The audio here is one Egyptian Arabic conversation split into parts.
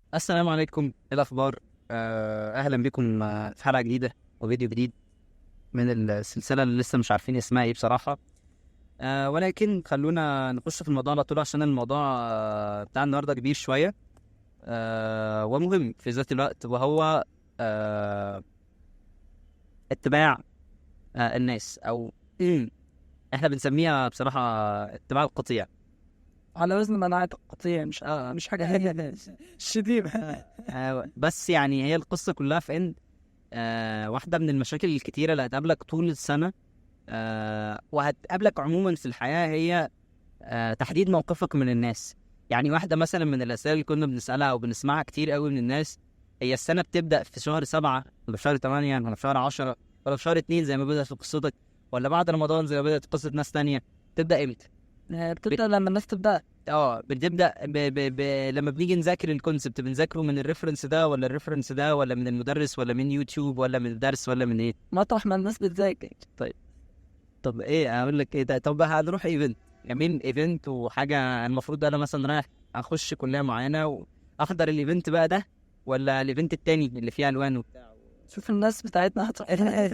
السلام عليكم ايه الاخبار آه، اهلا بكم آه، في حلقه جديده وفيديو جديد من السلسله اللي لسه مش عارفين اسمها ايه بصراحه آه، ولكن خلونا نخش في الموضوع على طول عشان الموضوع آه، بتاع النهارده كبير شويه آه، ومهم في ذات الوقت وهو آه، اتباع آه، الناس او احنا بنسميها بصراحه اتباع القطيع على وزن مناعة القطيع مش آه مش حاجة شديدة آه، بس يعني هي القصة كلها في إن آه واحدة من المشاكل الكتيرة اللي هتقابلك طول السنة آه وهتقابلك عموما في الحياة هي آه تحديد موقفك من الناس يعني واحدة مثلا من الأسئلة اللي كنا بنسألها أو بنسمعها كتير قوي من الناس هي السنة بتبدأ في شهر سبعة ولا في شهر تمانية ولا في شهر عشرة ولا في شهر اتنين زي ما بدأت في قصتك ولا بعد رمضان زي ما بدأت في قصة ناس تانية تبدأ إمتى؟ آه، بتبدأ لما الناس تبدأ اه بنبدا ب... ب... ب... لما بنيجي نذاكر الكونسبت بنذاكره من الريفرنس ده ولا الريفرنس ده ولا من المدرس ولا من يوتيوب ولا من الدرس ولا من ايه مطرح ما الناس بتذاكر طب ايه اقول لك ايه ده طب هنروح ايفنت جميل ايفنت وحاجه المفروض انا مثلا رايح اخش كليه معينه واحضر الايفنت بقى ده ولا الايفنت التاني اللي فيه الوان وبتاع شوف الناس بتاعتنا هتروح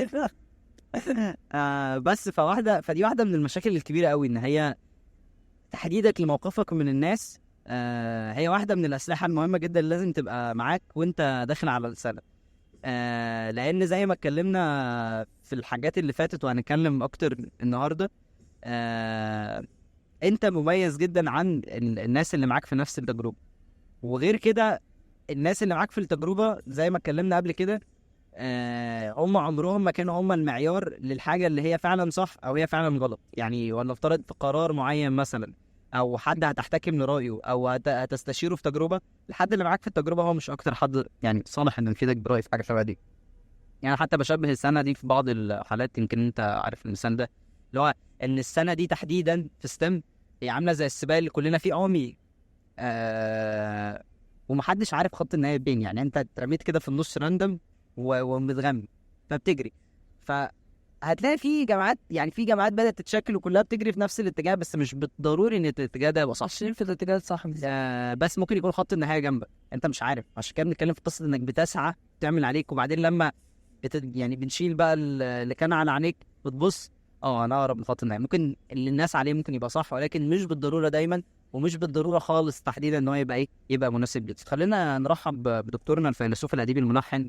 آه بس فواحده فدي واحده من المشاكل الكبيره قوي ان هي تحديدك لموقفك من الناس آه هي واحده من الاسلحه المهمه جدا اللي لازم تبقى معاك وانت داخل على السنه آه لان زي ما اتكلمنا في الحاجات اللي فاتت وهنتكلم اكتر النهارده آه انت مميز جدا عن ال- الناس اللي معاك في نفس التجربه وغير كده الناس اللي معاك في التجربه زي ما اتكلمنا قبل كده آه هم عمرهم ما كانوا هم المعيار للحاجه اللي هي فعلا صح او هي فعلا غلط يعني ولا افترض في قرار معين مثلا او حد هتحتكم لرايه او هت- هتستشيره في تجربه الحد اللي معاك في التجربه هو مش اكتر حد يعني صالح انه يفيدك برايه في حاجه شبه دي يعني حتى بشبه السنه دي في بعض الحالات يمكن انت عارف المثال ده اللي هو ان السنه دي تحديدا في ستيم هي عامله زي السباق اللي كلنا فيه عمي آه ومحدش عارف خط النهايه فين يعني انت اترميت كده في النص راندم و- ومتغمي فبتجري فهتلاقي في جامعات يعني في جامعات بدات تتشكل وكلها بتجري في نفس الاتجاه بس مش بالضروري ان الاتجاه ده يبقى صح ماشيين في الاتجاه الصح آه بس ممكن يكون خط النهايه جنبك انت مش عارف عشان كده بنتكلم في قصه انك بتسعى تعمل عليك وبعدين لما بت... يعني بنشيل بقى ال- اللي كان على عينيك بتبص اه انا اقرب لخط النهايه ممكن اللي الناس عليه ممكن يبقى صح ولكن مش بالضروره دايما ومش بالضروره خالص تحديدا ان هو يبقى ايه يبقى مناسب ليك خلينا نرحب ب- بدكتورنا الفيلسوف الاديب الملحن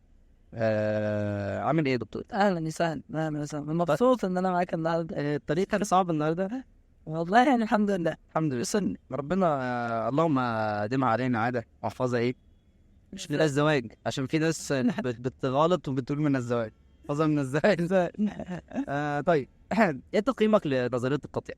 آه عامل ايه يا دكتور؟ اهلا وسهلا اهلا وسهلا مبسوط ان انا معاك النهارده آه، الطريق كان صعب النهارده والله يعني الحمد لله الحمد لله بس ربنا آه، اللهم ادمها علينا عاده واحفظها ايه مش من الزواج عشان في ناس بت- بتغلط وبتقول من الزواج احفظها من الزواج آه طيب ايه تقييمك لنظريه القطيع؟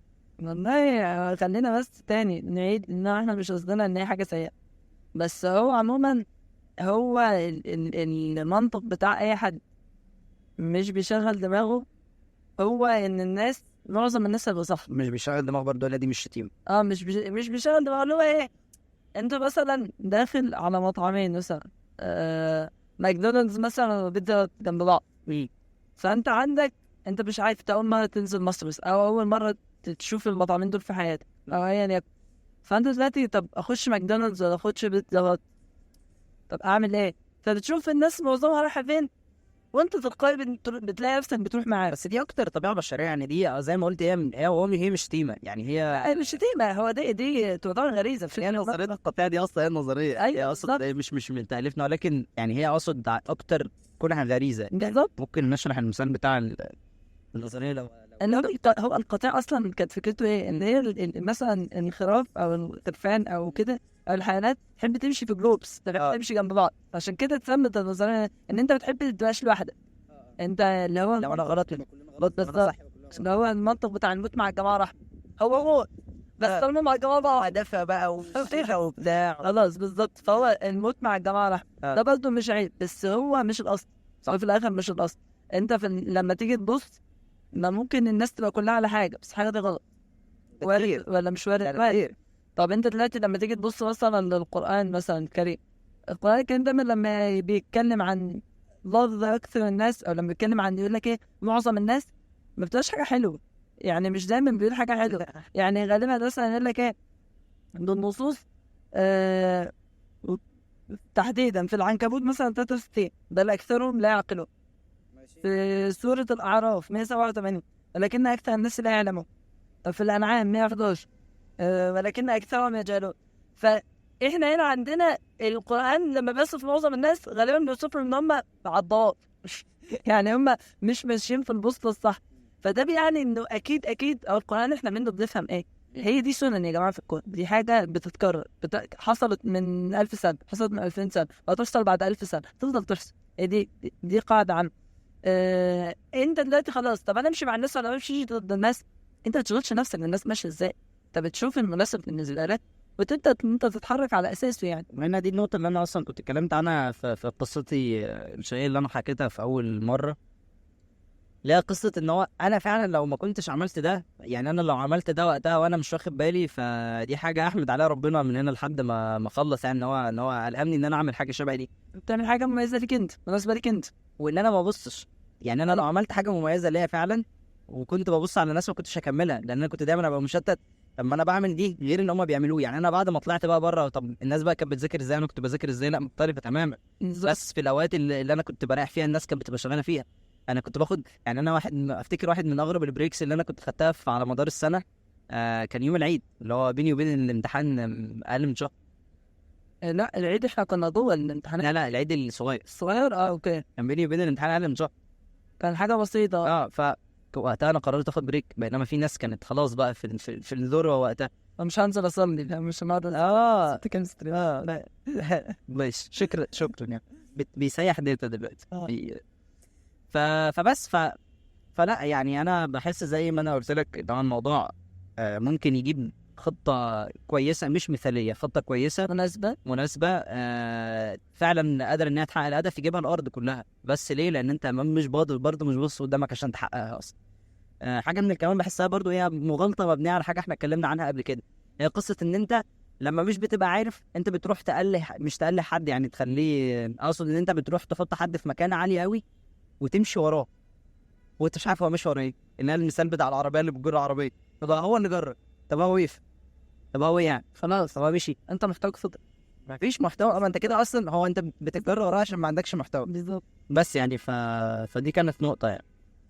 والله خلينا بس تاني نعيد ان احنا مش قصدنا ان هي حاجه سيئه بس هو عموما هو ال- ال- المنطق بتاع اي حد مش بيشغل دماغه هو ان الناس معظم الناس هيبقى صح مش بيشغل دماغ برضه ولا دي مش شتيمه اه مش بيش... مش بيشغل دماغه اللي هو ايه انت مثلا داخل على مطعمين مثلا آه... ماكدونالدز مثلا وبيتزا جنب بعض فانت عندك انت مش عارف انت اول مره تنزل مصر بس او اول مره تشوف المطعمين دول في حياتك او ايا يكن فانت دلوقتي طب اخش ماكدونالدز ولا اخش بيتزا هات طب اعمل ايه فبتشوف الناس معظمها رايحه فين وانت تلقائي بت- بتلاقي نفسك بتروح معاه بس دي اكتر طبيعه بشريه يعني دي زي ما قلت هي من- هي هو هي مش شتيمه يعني هي آه، مش شتيمه هو دي دي تعتبر غريزه في هي نظريه القطيع دي اصلا هي نظريه أيوة، هي اقصد بالظبط. هي مش مش من تاليفنا ولكن يعني هي اقصد اكتر كونها غريزه بالظبط ممكن نشرح المثال بتاع ال- النظريه لو ان هو الق- هو القطيع اصلا كانت فكرته ايه؟ ان هي ال- ال- مثلا الخراف او الخرفان او كده او الحيوانات تحب تمشي في جروبس تحب آه. تمشي جنب بعض عشان كده اتسمت النظريه ان انت بتحب ما تبقاش لوحدك انت اللي هو لو انا غلط يبقى كلنا غلط لو انا بالظبط. صح يبقى كلنا اللي هو المنطق بتاع الموت مع الجماعه رحمه هو هو بس آه. طالما مع الجماعه بقى دفى بقى وصيحه وبتاع خلاص بالظبط فهو الموت مع الجماعه رحمه آه. ده برضه مش عيب بس هو مش الاصل صح. هو في الاخر مش الاصل انت في ال- لما تيجي تبص ما ممكن الناس تبقى كلها على حاجه بس حاجه دي غلط وارد ولا مش وارد وارد طب انت دلوقتي لما تيجي تبص مثلا للقران مثلا الكريم القران الكريم دايما لما بيتكلم عن لفظ اكثر الناس او لما بيتكلم عن يقول لك ايه معظم الناس ما بتبقاش حاجه حلوه يعني مش دايما بيقول حاجه حلوه يعني غالبا مثلا يقول لك ايه من النصوص آه تحديدا في العنكبوت مثلا 63 بل اكثرهم لا يعقلون في سورة الأعراف 187 ولكن أكثر الناس لا يعلمون طب في الأنعام 111 آه، ولكن أكثرهم يجهلون فإحنا هنا عندنا القرآن لما بيصف معظم الناس غالبا بيوصفهم إن هم عضات يعني هم مش ماشيين في البوصلة الصح فده بيعني إنه أكيد أكيد أو القرآن إحنا منه بنفهم إيه هي دي سنن يا جماعة في الكون دي حاجة بتتكرر بت... حصلت من ألف سنة حصلت من ألفين سنة وهتحصل بعد ألف سنة تفضل تحصل هي دي دي قاعدة عامة آه، انت دلوقتي خلاص طب انا امشي مع الناس ولا امشي ضد الناس انت ما تشغلش نفسك الناس ماشيه ازاي انت بتشوف المناسب بالنسبه لك وتبدا انت تتحرك على اساسه يعني وهنا دي النقطة اللي أنا أصلا كنت اتكلمت عنها في, في قصتي آه، الشقية اللي أنا حكيتها في أول مرة اللي هي قصة إن هو أنا فعلا لو ما كنتش عملت ده يعني أنا لو عملت ده وقتها وأنا مش واخد بالي فدي حاجة أحمد عليها ربنا من هنا لحد ما ما أخلص يعني إن هو إن هو ألهمني إن أنا أعمل حاجة شبه دي بتعمل حاجه مميزه ليك انت مناسبه ليك انت وإن أنا ما أبصش يعني أنا لو عملت حاجة مميزة ليا فعلا وكنت ببص على الناس ما كنتش هكملها لأن أنا كنت دايما أبقى مشتت طب ما انا بعمل دي غير ان هم بيعملوه يعني انا بعد ما طلعت بقى بره طب الناس بقى كانت بتذاكر ازاي انا كنت بذاكر ازاي لا مختلفه تماما بس في الاوقات اللي, اللي انا كنت بريح فيها الناس كانت بتبقى شغاله فيها انا كنت باخد يعني انا واحد افتكر واحد من اغرب البريكس اللي انا كنت خدتها في على مدار السنه آه كان يوم العيد اللي هو بيني وبين الامتحان آم، اقل من شهر آه، لا العيد احنا كنا جوه الامتحانات لا لا العيد الصغير الصغير اه اوكي كان بيني وبين الامتحان اقل من شهر كان حاجه بسيطه اه ف وقتها انا قررت اخد بريك بينما في ناس كانت خلاص بقى في في, في الذروه وقتها مش هنزل اصلي فاهم؟ مش هنقعد اه كيمستري اه لا ماشي شكرا شكرا يعني بت- بيسيح داتا دلوقتي آه. بي- ف... فبس ف... فلا يعني انا بحس زي ما انا قلت لك ان هو الموضوع آه، ممكن يجيب خطه كويسه مش مثاليه خطه كويسه مناسبه مناسبه آه، فعلا قادر انها تحقق الهدف يجيبها الارض كلها بس ليه لان انت مش برضه برضه مش بص قدامك عشان تحققها اصلا آه، حاجه من الكلام بحسها برضه هي مغالطه مبنيه على حاجه احنا اتكلمنا عنها قبل كده هي قصه ان انت لما مش بتبقى عارف انت بتروح تقلي مش تقلي حد يعني تخليه اقصد ان انت بتروح تحط حد في مكان عالي قوي وتمشي وراه وانت مش عارف هو ماشي ورا ايه ان هي المثال بتاع العربيه اللي بتجر العربيه طب هو اللي جرب طب هو وقف طب هو إيه يعني خلاص طب هو مشي انت محتاج صدق مفيش محتوى ما انت كده اصلا هو انت بتتجر وراه عشان ما عندكش محتوى بالظبط بس يعني ف... فدي كانت نقطه يعني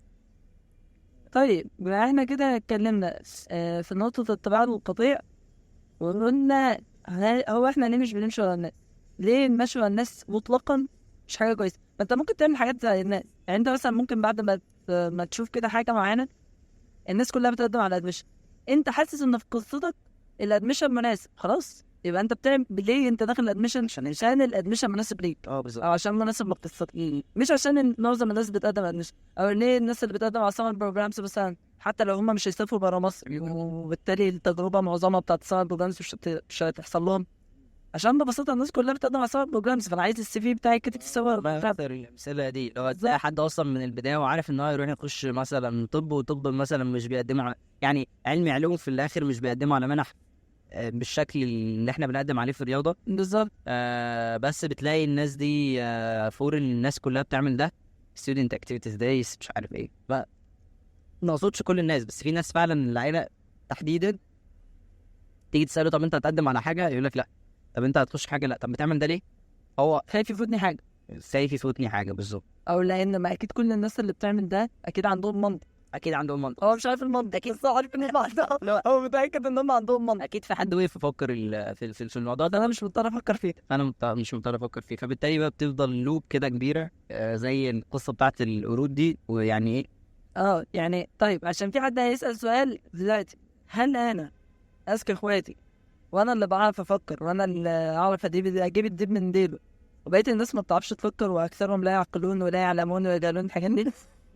طيب بما احنا كده اتكلمنا آه، في نقطة التباعد والقطيع وقلنا هل- هو احنا ليه مش بنمشي ورا الناس؟ ليه المشي ورا الناس مطلقا مش حاجة كويسة؟ ما انت ممكن تعمل حاجات زي الناس، يعني انت مثلا ممكن بعد ما ت- ما تشوف كده حاجة معينة الناس كلها بتقدم على ادمشن، انت حاسس ان في قصتك الادمشن مناسب، خلاص يبقى انت بتعمل ليه انت داخل الادمشن عشان عشان الادمشن مناسب ليك اه بالظبط او عشان مناسب لقصتك مش عشان إن معظم الناس بتقدم ادمشن او ليه الناس اللي بتقدم على سمر بروجرامز مثلا حتى لو هم مش هيسافروا بره مصر وبالتالي التجربه معظمها بتاعت السمر بروجرامز مش هت- مش هتحصل لهم عشان ببساطه الناس كلها بتقدم على سمر بروجرامز فانا عايز السي في بتاعي كده في السمر ما يقدر الامثله دي لو تلاقي حد اصلا من البدايه وعارف ان هو يروح يخش مثلا طب وطب مثلا مش بيقدموا على يعني علمي علوم في الاخر مش بيقدموا على منح آه، بالشكل اللي احنا بنقدم عليه في الرياضه بالظبط آه بس بتلاقي الناس دي آه فور الناس كلها بتعمل ده ستودنت اكتيفيتيز دايز مش عارف ايه ف ما اقصدش كل الناس بس في ناس فعلا العيله تحديدا تيجي تساله طب انت هتقدم على حاجه يقول لك لا طب انت هتخش حاجه لا طب بتعمل ده ليه هو خايف يفوتني حاجه خايف يفوتني حاجه بالظبط او لان ما اكيد كل الناس اللي بتعمل ده اكيد عندهم منطق اكيد عندهم منطق هو مش عارف المنطق اكيد بس هو عارف ان هم عندهم لا. هو متاكد ان هم عندهم منطق اكيد في حد وقف يفكر ال- في في في الموضوع ده انا مش مضطر افكر فيه انا مت- مش مضطر افكر فيه فبالتالي بقى بتفضل لوب كده كبيره آه، زي القصه بتاعت القرود دي ويعني ايه اه يعني طيب عشان في حد هيسأل سؤال دلوقتي هل انا اذكى اخواتي وانا اللي بعرف افكر وانا اللي اعرف اجيب اجيب الدب من ديله وبقية الناس ما بتعرفش تفكر واكثرهم لا يعقلون ولا يعلمون ويجهلون الحاجات دي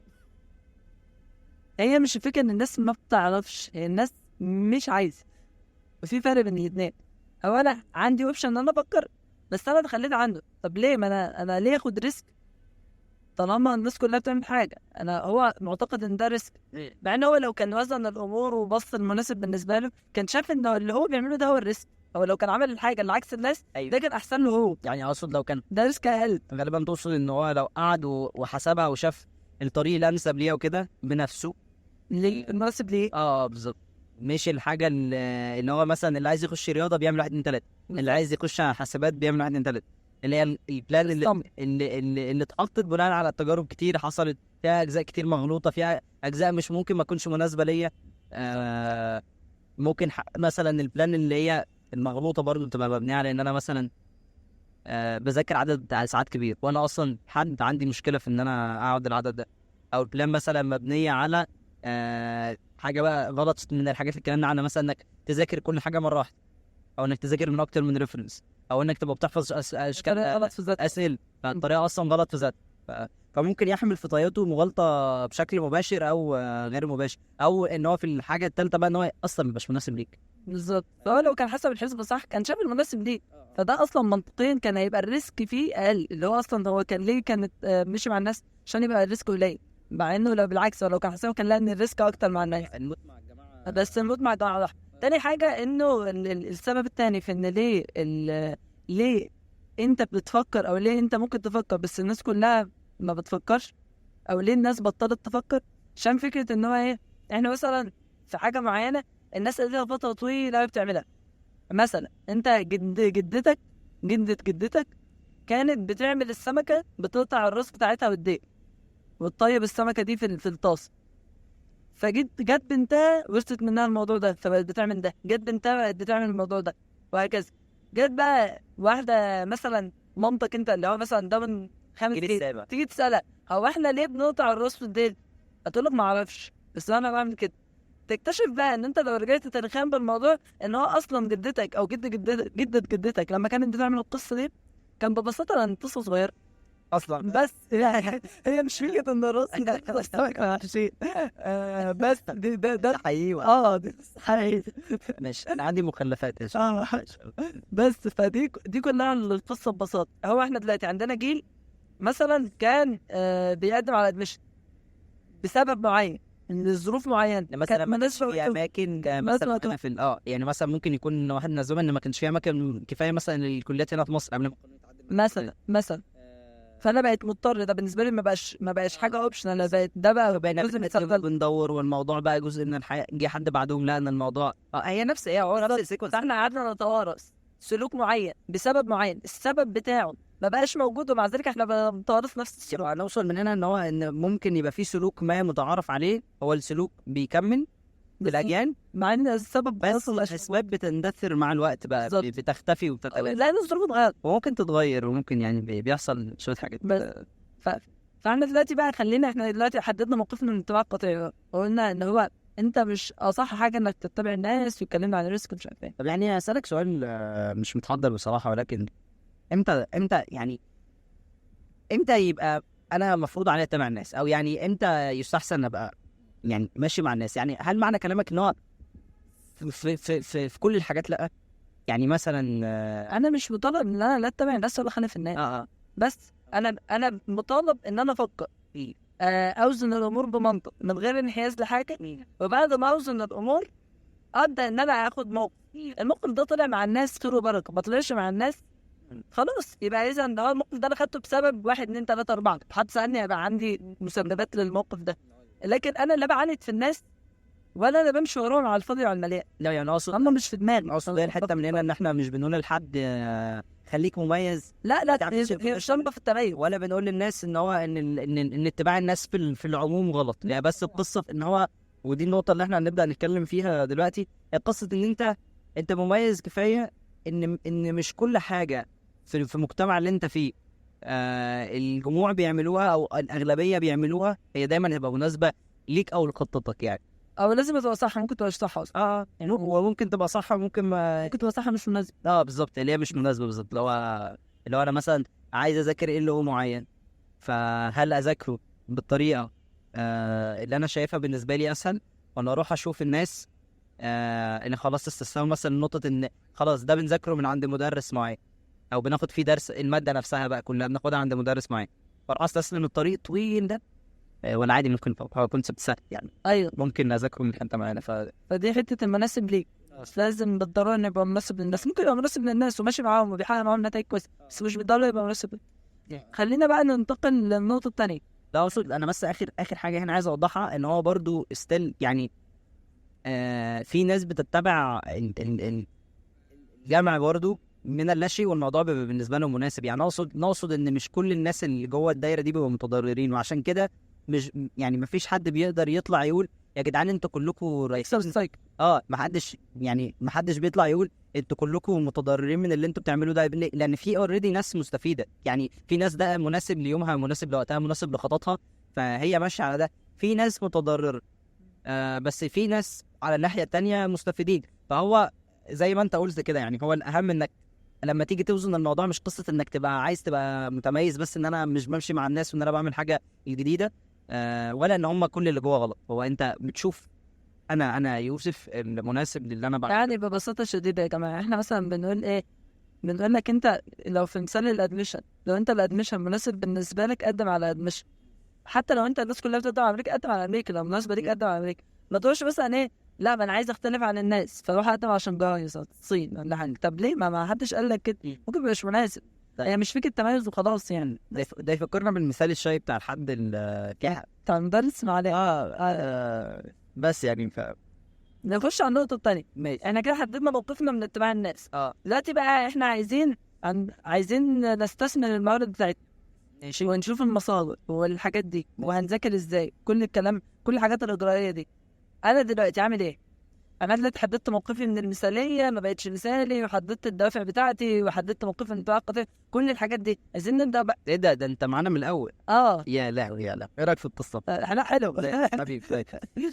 هي مش الفكرة ان الناس ما بتعرفش هي الناس مش عايزة وفي فرق بين الاتنين هو انا عندي اوبشن ان انا افكر بس انا اتخليت عنه طب ليه ما انا انا ليه اخد ريسك طالما الناس كلها بتعمل حاجة انا هو معتقد ان ده ريسك مع ان هو لو كان وزن الامور وبص المناسب بالنسبه له كان شاف ان اللي هو بيعمله ده هو الريسك هو لو كان عمل الحاجه اللي عكس الناس ايوه ده كان احسن له هو يعني اقصد لو كان ده ريسك اقل غالبا توصل ان هو لو قعد و- وحسبها وشاف الطريق الانسب ليها وكده بنفسه ليه المناسب ليه اه بالظبط مش الحاجه اللي اللي هو مثلا اللي عايز يخش رياضه بيعمل واحد اتنين تلاته اللي عايز يخش حاسبات بيعمل واحد اتنين تلاته اللي هي ال- البلان اللي الصمت. اللي اللي, اللي اتحطت بناء على تجارب كتير حصلت فيها اجزاء كتير مغلوطه فيها اجزاء مش ممكن ما تكونش مناسبه ليا آه ممكن ح- مثلا البلان اللي هي المغلوطه برضو تبقى مبنيه على ان انا مثلا آه بذاكر عدد بتاع ساعات كبير وانا اصلا حد عندي مشكله في ان انا اقعد العدد ده او البلان مثلا مبنيه على آه حاجه بقى غلط من الحاجات اللي اتكلمنا عنها مثلا انك تذاكر كل حاجه مره واحده او انك تذاكر من اكتر من ريفرنس او انك تبقى بتحفظ أس- اشكال طريقة غلط في ذات اسئله فالطريقه اصلا غلط في ذاتها ف... فممكن يحمل في طريقته مغالطه بشكل مباشر او آه، غير مباشر او ان هو في الحاجه الثالثه بقى ان هو اصلا مبقاش مناسب ليك بالظبط فهو لو كان حسب الحسبة صح كان شاف المناسب ليه فده اصلا منطقيا كان هيبقى الريسك فيه اقل اللي هو اصلا هو كان ليه كانت آه، مشي مع الناس عشان يبقى الريسك قليل مع انه لو بالعكس هو لو كان حسابه كان لقى ان الريسك اكتر مع الناس الموت مع الجماعه بس الموت مع الجماعه واحد تاني حاجه انه ال- ال- السبب التاني في ان ليه ال- ليه انت بتفكر او ليه انت ممكن تفكر بس الناس كلها ما بتفكرش او ليه الناس بطلت تفكر عشان فكره ان هو ايه احنا مثلا في حاجه معينه الناس اللي لها فتره طويله أوي بتعملها مثلا انت جد جدتك جدة جدتك كانت بتعمل السمكه بتقطع الراس بتاعتها والديل وتطيب السمكه دي في ال- في الطاسه فجت جت بنتها ورثت منها الموضوع ده فبقت بتعمل ده جت بنتها بقت بتعمل الموضوع ده وهكذا جت بقى واحده مثلا مامتك انت اللي هو مثلا ده من خمس الجيل سنين السابع تيجي تسالها هو احنا ليه بنقطع الراس والديل هتقول لك ما اعرفش بس انا بعمل كده تكتشف بقى ان انت لو رجعت تاريخيا بالموضوع ان هو اصلا جدتك او جد جدتك جدة جدتك لما كانت بتعمل القصه دي كان ببساطه لان قصه صغيره اصلا بس يعني هي مش فكره ان الراس ده سمكه وحشين آه بس دي ده ده حقيقي اه دي حقيقي ماشي انا عندي مخلفات يا شيخ. اه بس فدي دي كلها القصه ببساطه هو احنا دلوقتي عندنا جيل مثلا كان آه بيقدم على ادمشن بسبب معين لظروف معينه يعني مثلا كانت ما مالهاش كانش في وقت- اماكن مثلا مثلا كده. أنا في ال- اه يعني مثلا ممكن يكون واحد من الزمن ان ما كانش في اماكن كفايه مثلا للكليات هنا في مصر قبل ما القانون يتعدل مثلا مثلا فانا بقيت مضطر ده بالنسبه لي ما بقاش ما بقاش حاجه اوبشنال بقت ده بقى بقينا جزء من بنتقابل المستقبل بندور والموضوع بقى جزء من الحياه جه حد بعدهم لقى ان الموضوع اه هي نفس ايه هو نفس السيكونس فاحنا قعدنا نتوارث سلوك معين بسبب معين السبب بتاعه ما بقاش موجود ومع ذلك احنا بنتوارث نفس السلوك يبقى نوصل من هنا ان هو ان ممكن يبقى في سلوك ما متعارف عليه هو السلوك بيكمل بالاجيال مع ان السبب بس اصلا مبقاش الاسباب بتندثر مع الوقت بقى بالظبط. بتختفي موجود. وبتتلاشى لان الظروف اتغيرت وممكن تتغير وممكن يعني بي- بيحصل شويه حاجات بس ف... فاحنا دلوقتي بقى خلينا احنا دلوقتي حددنا موقفنا من الاتباع القطعي وقلنا ان هو انت مش اصح حاجه انك تتبع الناس واتكلمنا عن الريسك ومش عارف ايه طب يعني اسالك سؤال آه، مش متحضر بصراحه ولكن امتى امتى يعني امتى يبقى انا المفروض عليا اتبع الناس او يعني امتى يستحسن ابقى يعني ماشي مع الناس يعني هل معنى كلامك ان هو في في في, في, في كل الحاجات لا يعني مثلا اه انا مش مطالب ان انا لا اتبع الناس ولا خالف الناس اه بس انا انا مطالب ان انا افكر إيه. آه، اوزن الامور بمنطق من غير انحياز لحاجه وبعد ما اوزن الامور ابدا ان انا اخد موقف الموقف ده طلع مع الناس خير وبركه ما طلعش مع الناس خلاص يبقى اذا ده هو الموقف ده انا خدته بسبب واحد اتنين تلاته اربعه حد سالني هيبقى عندي مسببات للموقف ده لكن انا لا بعاند في الناس ولا انا بمشي وراهم على الفاضي وعلى المليان لا يعني اقصد هم مش في دماغي اقصد هي الحته من هنا ان احنا مش بنقول لحد آه، خليك مميز لا لا تعرف هي تشوف هي مش شرطه في التميز ولا بنقول للناس ان هو ان ال- ان ان اتباع الناس في ال- في العموم غلط يعني بس القصه في ان هو ودي النقطه اللي احنا هنبدا نتكلم فيها دلوقتي هي قصه ان انت انت مميز كفايه ان ان مش كل حاجه في في المجتمع اللي انت فيه آه الجموع بيعملوها او الاغلبيه بيعملوها هي دايما هتبقى مناسبه ليك او لخطتك يعني او لازم تبقى صح ممكن تبقى صح اصلا اه يعني وممكن تبقى صح وممكن ما ممكن تبقى صح مش مناسب اه بالظبط اللي هي مش مناسبه بالظبط اللي هو اللي هو انا مثلا عايز اذاكر ايه اللي هو معين فهل اذاكره بالطريقه آه اللي انا شايفها بالنسبه لي اسهل ولا اروح اشوف الناس آه ان خلاص استسلموا مثلا نقطه ان خلاص ده بنذاكره من عند مدرس معين او بناخد فيه درس الماده نفسها بقى كلها بناخدها عند مدرس معين فاروح استسلم الطريق الطويل ده آه ولا عادي ممكن هو كونسبت سهل يعني ايوه ممكن اذاكره من حته معينه ف فدي حته المناسب ليك مش لازم بالضروره انه يبقى مناسب للناس ممكن يبقى مناسب للناس وماشي معاهم وبيحقق معاهم نتائج كويسه بس مش بالضروره يبقى مناسب خلينا بقى ننتقل للنقطه الثانيه لا اقصد انا بس اخر اخر حاجه هنا عايز اوضحها ان هو برضو ستيل يعني آه في ناس بتتبع ال- ال- ال- الجمع برضو من اللاشيء والموضوع بيبقى بالنسبه لهم مناسب يعني اقصد نقصد ان مش كل الناس اللي جوه الدايره دي بيبقوا متضررين وعشان كده مش يعني ما فيش حد بيقدر يطلع يقول يا جدعان انتوا كلكم رايحين سايكل اه ما حدش يعني ما حدش بيطلع يقول انتوا كلكم متضررين من اللي انتوا بتعملوه ده ليه؟ لان في اوريدي ناس مستفيده يعني في ناس ده مناسب ليومها مناسب لوقتها مناسب لخططها فهي ماشيه على ده في ناس متضرره آه بس في ناس على الناحيه التانية مستفيدين فهو زي ما انت قلت كده يعني هو الاهم انك لما تيجي توزن الموضوع مش قصه انك تبقى عايز تبقى متميز بس ان انا مش بمشي مع الناس وان انا بعمل حاجه جديده آه ولا ان هم كل اللي جوه غلط هو انت بتشوف انا انا يوسف المناسب للي انا بعمله يعني ببساطة شديدة يا جماعة احنا مثلا بنقول ايه بنقول لك انت لو في مثال الادميشن لو انت الادميشن مناسب بالنسبة لك قدم على ادميشن حتى لو انت الناس كلها بتقدم على امريكا قدم على امريكا لو مناسبة ليك قدم على امريكا ما تقولش مثلا ايه لا ما انا عايز اختلف عن الناس فاروح اقدم عشان جايز الصين ولا حاجة طب ليه ما, ما حدش قال لك كده مم. ممكن مش مناسب طيب. هي مش فكرة تميز وخلاص يعني ده يف- ده يفكرنا بالمثال الشاي بتاع الحد ال بتاع بتاع المدرس ما عليه آه, آه بس يعني ف نخش على النقطة التانية ماشي احنا كده حددنا موقفنا من اتباع الناس اه دلوقتي بقى احنا عايزين عن... عايزين نستثمر الموارد بتاعتنا ماشي ونشوف المصادر والحاجات دي وهنذاكر ازاي كل الكلام كل الحاجات الاجرائيه دي انا دلوقتي عامل ايه انا دلوقتي حددت موقفي من المثاليه ما بقتش مثالي وحددت الدوافع بتاعتي وحددت موقفي من الانتماء القطعي كل الحاجات دي عايزين نبدا بقى ايه ده ده انت معانا من الاول اه يا لهوي يا لهوي ايه رايك في القصه لا حلو لا، حبيبي طيب.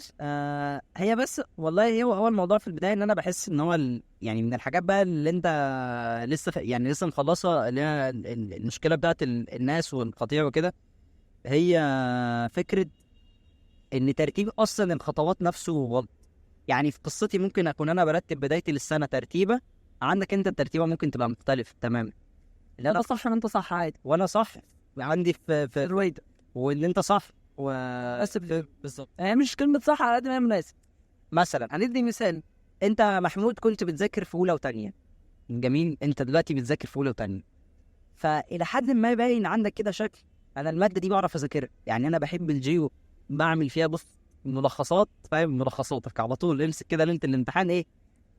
آه هي بس والله هو هو الموضوع في البدايه ان انا بحس ان هو ال... يعني من الحاجات بقى اللي انت لسه ف... يعني لسه مخلصها اللي هي ال- ال- المشكله بتاعت ال... الناس والقطيع وكده هي فكره ان ترتيب اصلا الخطوات نفسه غلط يعني في قصتي ممكن اكون انا برتب بدايتي للسنه ترتيبه عندك انت الترتيبه ممكن تبقى مختلف تماما اللي انا انا صح وانت صح عادي وانا صح عندي في في الرويده وان انت صح و بس بالظبط هي مش كلمه صح على قد ما هي مناسب مثلا هندي مثال انت محمود كنت بتذاكر في اولى وثانيه جميل انت دلوقتي بتذاكر في اولى وثانيه فالى حد ما باين عندك كده شكل انا الماده دي بعرف اذاكرها يعني انا بحب الجيو بعمل فيها بص ملخصات فاهم ملخصاتك على طول امسك كده ليله الامتحان ايه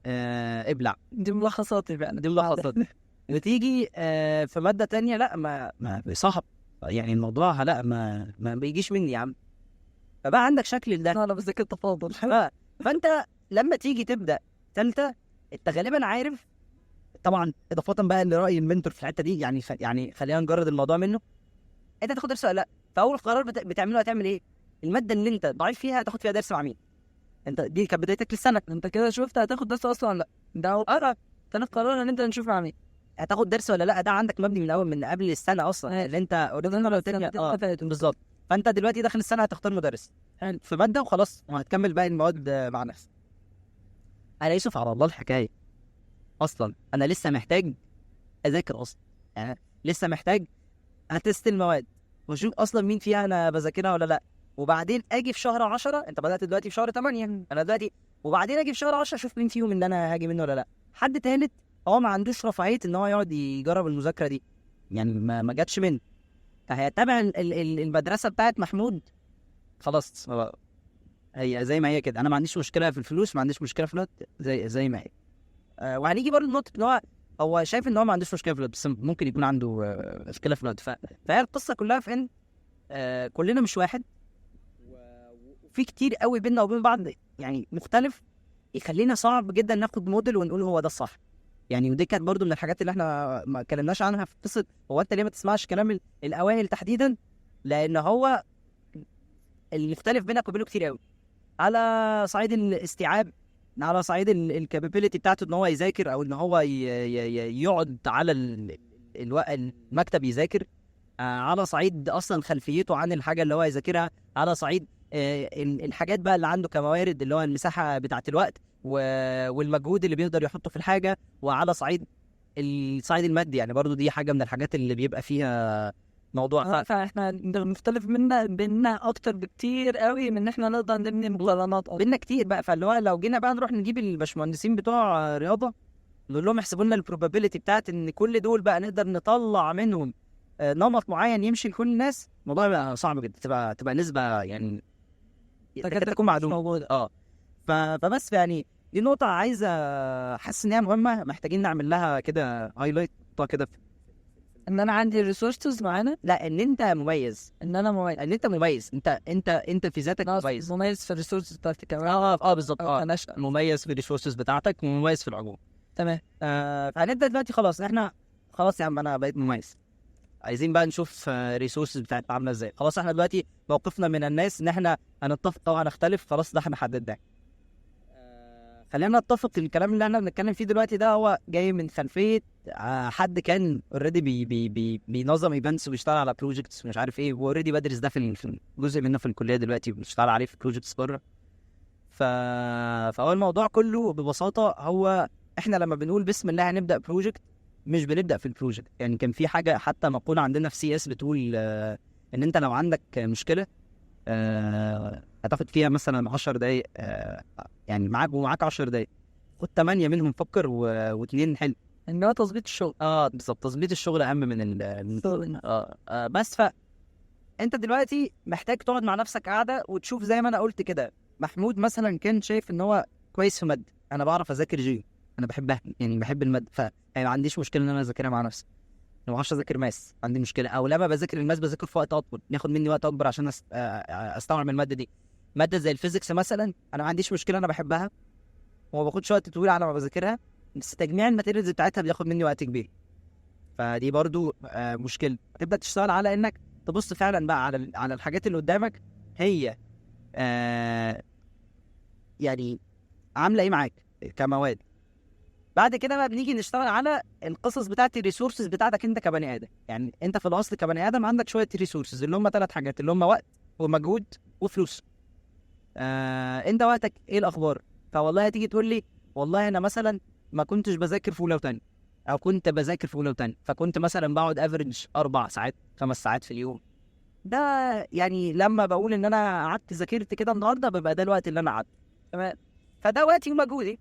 آه ابلع دي ملخصاتي فعلا دي ملخصات بتيجي آه في ماده تانية لا ما ما صعب يعني الموضوع لا ما ما بيجيش مني يا عم فبقى عندك شكل ده انا بذاكر تفاضل ف- فانت لما تيجي تبدا ثالثه انت غالبا عارف طبعا اضافه بقى لراي المنتور في الحته دي يعني خ... يعني خلينا نجرد الموضوع منه انت تاخد درس ولا لا فاول قرار بت... بتعمله هتعمل ايه الماده اللي انت ضعيف فيها هتاخد فيها درس مع مين انت دي كانت بدايتك للسنه انت كده شفت هتاخد درس اصلا ولا لا ده اول قرار تاني قرار ان انت نشوف مع مين هتاخد درس ولا لا ده عندك مبني من اول من قبل السنه اصلا أيوة. اللي انت اوريدي انا لو الدنيا- السنتين اه اللي فاتوا. بالظبط فانت دلوقتي داخل السنه هتختار مدرس حلو. في ماده وخلاص وهتكمل باقي المواد آه، مع نفسك انا يوسف على الله الحكايه اصلا انا لسه محتاج اذاكر اصلا يعني لسه محتاج اتست المواد واشوف اصلا مين فيها انا بذاكرها ولا لا وبعدين اجي في شهر 10 انت بدات دلوقتي في شهر 8 انا دلوقتي وبعدين اجي في شهر 10 اشوف مين فيهم اللي انا هاجي منه ولا لا حد تالت هو ما عندوش رفاهيه ان هو يقعد يجرب المذاكره دي يعني ما ما جاتش منه فهي تبع ال- ال- ال- المدرسه بتاعت محمود خلاص هو هي زي ما هي كده انا ما عنديش مشكله في الفلوس ما عنديش مشكله في الوقت زي زي ما هي آه وهنيجي برضه لنقطه ان هو هو شايف ان هو ما عندوش مشكله في الوقت بس ممكن يكون عنده آه مشكله في الوقت ف... فهي القصه كلها في ان آه كلنا مش واحد و- وفي كتير قوي بينا وبين بعض يعني مختلف يخلينا صعب جدا ناخد موديل ونقول هو ده الصح يعني ودي كانت برضو من الحاجات اللي احنا ما اتكلمناش عنها في قصه هو انت ليه ما تسمعش كلام ال- الاوائل تحديدا لان هو المختلف بينك وبينه كتير قوي على صعيد الاستيعاب على صعيد الكابابيلتي بتاعته ان هو يذاكر او ان هو ي- ي- ي- يقعد على ال- الو- المكتب يذاكر آه، على صعيد اصلا خلفيته عن الحاجه اللي هو يذاكرها على صعيد آه، ال- الحاجات بقى اللي عنده كموارد اللي هو المساحه بتاعه الوقت و- والمجهود اللي بيقدر يحطه في الحاجه وعلى صعيد الصعيد المادي يعني برضو دي حاجه من الحاجات اللي بيبقى فيها موضوع آه، فاحنا مختلف منا بينا اكتر بكتير قوي من ان احنا نقدر نبني مقارنات اصلا بينا كتير بقى فاللي هو لو جينا بقى نروح نجيب الباشمهندسين بتوع آه، رياضه نقول لهم احسبوا لنا البروبابيلتي بتاعت ان كل دول بقى نقدر نطلع منهم آه، نمط معين يمشي لكل الناس الموضوع بقى صعب جدا تبقى تبقى نسبه يعني تكاد تكون معدومه موجودة اه ف- فبس يعني دي نقطه عايزه حاسس ان هي مهمه محتاجين نعمل لها كده هايلايت كده في ان انا عندي ريسورسز معينه لا ان انت مميز ان انا مميز ان انت مميز انت انت انت في ذاتك أنا مميز مميز في الريسورسز بتاعتي كمان اه اه بالظبط أو اه كنشأة مميز في الريسورسز بتاعتك ومميز في العموم تمام آه فهنبدا دلوقتي خلاص احنا خلاص يا عم انا بقيت مميز عايزين بقى نشوف الريسورسز بتاعتنا عامله ازاي خلاص احنا دلوقتي موقفنا من الناس ان احنا هنتفق او هنختلف خلاص ده احنا حددناه آه، خلينا نتفق الكلام اللي احنا بنتكلم فيه دلوقتي ده هو جاي من خلفيه آه، حد كان اوريدي بي بي بي بينظم ايفنتس وبيشتغل على بروجكتس ومش عارف ايه واوريدي بدرس ده في ال- في جزء منه في الكليه دلوقتي بنشتغل عليه في بروجكتس بره ف... فهو الموضوع كله ببساطه هو احنا لما بنقول بسم الله هنبدا بروجكت مش بنبدا في البروجكت يعني كان في حاجه حتى مقوله عندنا في سي اس بتقول آه، ان انت لو عندك مشكله آه، هتاخد فيها مثلا 10 دقايق آه، يعني معاك ومعاك 10 دقايق خد 8 منهم فكر و... واثنين حل ان هو تظبيط الشغل اه بالظبط تظبيط الشغل اهم من ال من- اه آه، بس ف انت دلوقتي محتاج تقعد مع نفسك قاعده وتشوف زي ما انا قلت كده محمود مثلا كان شايف ان هو كويس في ماده انا بعرف اذاكر جيو انا بحبها يعني بحب الماده ف يعني ما عنديش مشكله ان انا اذاكرها مع نفسي لو ما بعرفش اذاكر ماس عندي مشكله او لما بذاكر الماس بذاكر في وقت اطول ياخد مني وقت اكبر عشان أس... آه، آه، استوعب الماده دي ماده زي الفيزيكس مثلا انا ما عنديش مشكله انا بحبها وما باخدش وقت طويل على ما بذاكرها بس تجميع الماتيريالز بتاعتها بياخد مني وقت كبير فدي برضو آه، مشكله تبدا تشتغل على انك تبص فعلا بقى على ال- على الحاجات اللي قدامك هي آه يعني عامله ايه معاك كمواد بعد كده بقى بنيجي نشتغل على القصص بتاعت الريسورسز بتاعتك انت كبني ادم يعني انت في الاصل كبني ادم عندك شويه ريسورسز اللي هم ثلاث حاجات اللي هم وقت ومجهود وفلوس آه انت وقتك ايه الاخبار فوالله هتيجي تقول لي والله انا مثلا ما كنتش بذاكر في اولى وثانيه او كنت بذاكر في اولى وثانيه فكنت مثلا بقعد افريج اربع ساعات خمس ساعات في اليوم ده يعني لما بقول ان انا قعدت ذاكرت كده النهارده بيبقى ده الوقت اللي انا قعدت تمام فده وقتي ومجهودي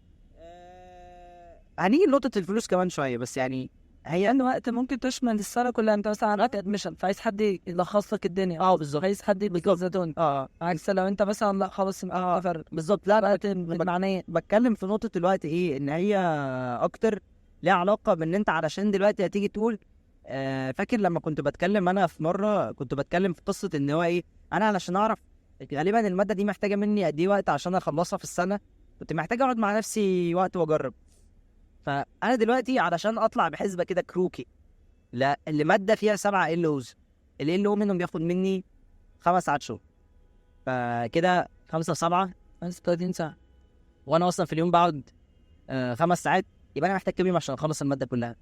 آه، هنيجي لنقطة الفلوس كمان شوية بس يعني هي لان وقت ممكن تشمل السنه كلها انت مثلا عندك ادمشن فعايز حد يلخص لك الدنيا اه بالظبط عايز حد يديك الزيتون اه عكس لو انت مثلا لا خلاص آه. سافر بالظبط لا لا وقت معنيه بتكلم في نقطة الوقت ايه ان هي اكتر ليها علاقة بان انت علشان دلوقتي هتيجي تقول آه فاكر لما كنت بتكلم انا في مرة كنت بتكلم في قصة ان هو ايه انا علشان اعرف غالبا المادة دي محتاجة مني قد ايه وقت عشان اخلصها في السنة كنت محتاج اقعد مع نفسي وقت واجرب فانا دلوقتي علشان اطلع بحسبة كده كروكي لا اللي مادة فيها سبعة ال اوز ال ال او منهم بياخد مني خمس ساعات شغل فكده خمسة سبعة 35 ساعه وانا اصلا في اليوم بقعد آه خمس ساعات يبقى انا محتاج كام يوم عشان اخلص الماده كلها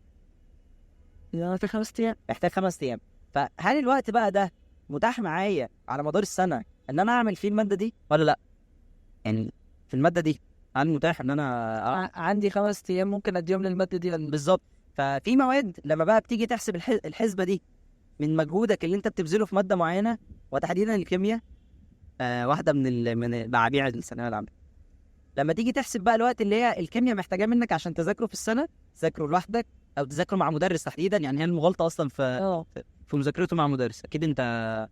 يعني في خمس ايام محتاج خمس ايام فهل الوقت بقى ده متاح معايا على مدار السنه ان انا اعمل فيه الماده دي ولا لا يعني في الماده دي هل متاح ان انا آه ع- عندي خمس ايام ممكن اديهم للماده دي لل- بالظبط ففي مواد لما بقى بتيجي تحسب الح- الحسبه دي من مجهودك اللي انت بتبذله في ماده معينه وتحديدا الكيمياء آه واحده من ال... من معابيع الثانويه العامه لما تيجي تحسب بقى الوقت اللي هي الكيمياء محتاجاه منك عشان تذاكره في السنه تذاكره لوحدك او تذاكره مع مدرس تحديدا يعني هي المغالطه اصلا في اه في مذاكرته مع مدرس اكيد انت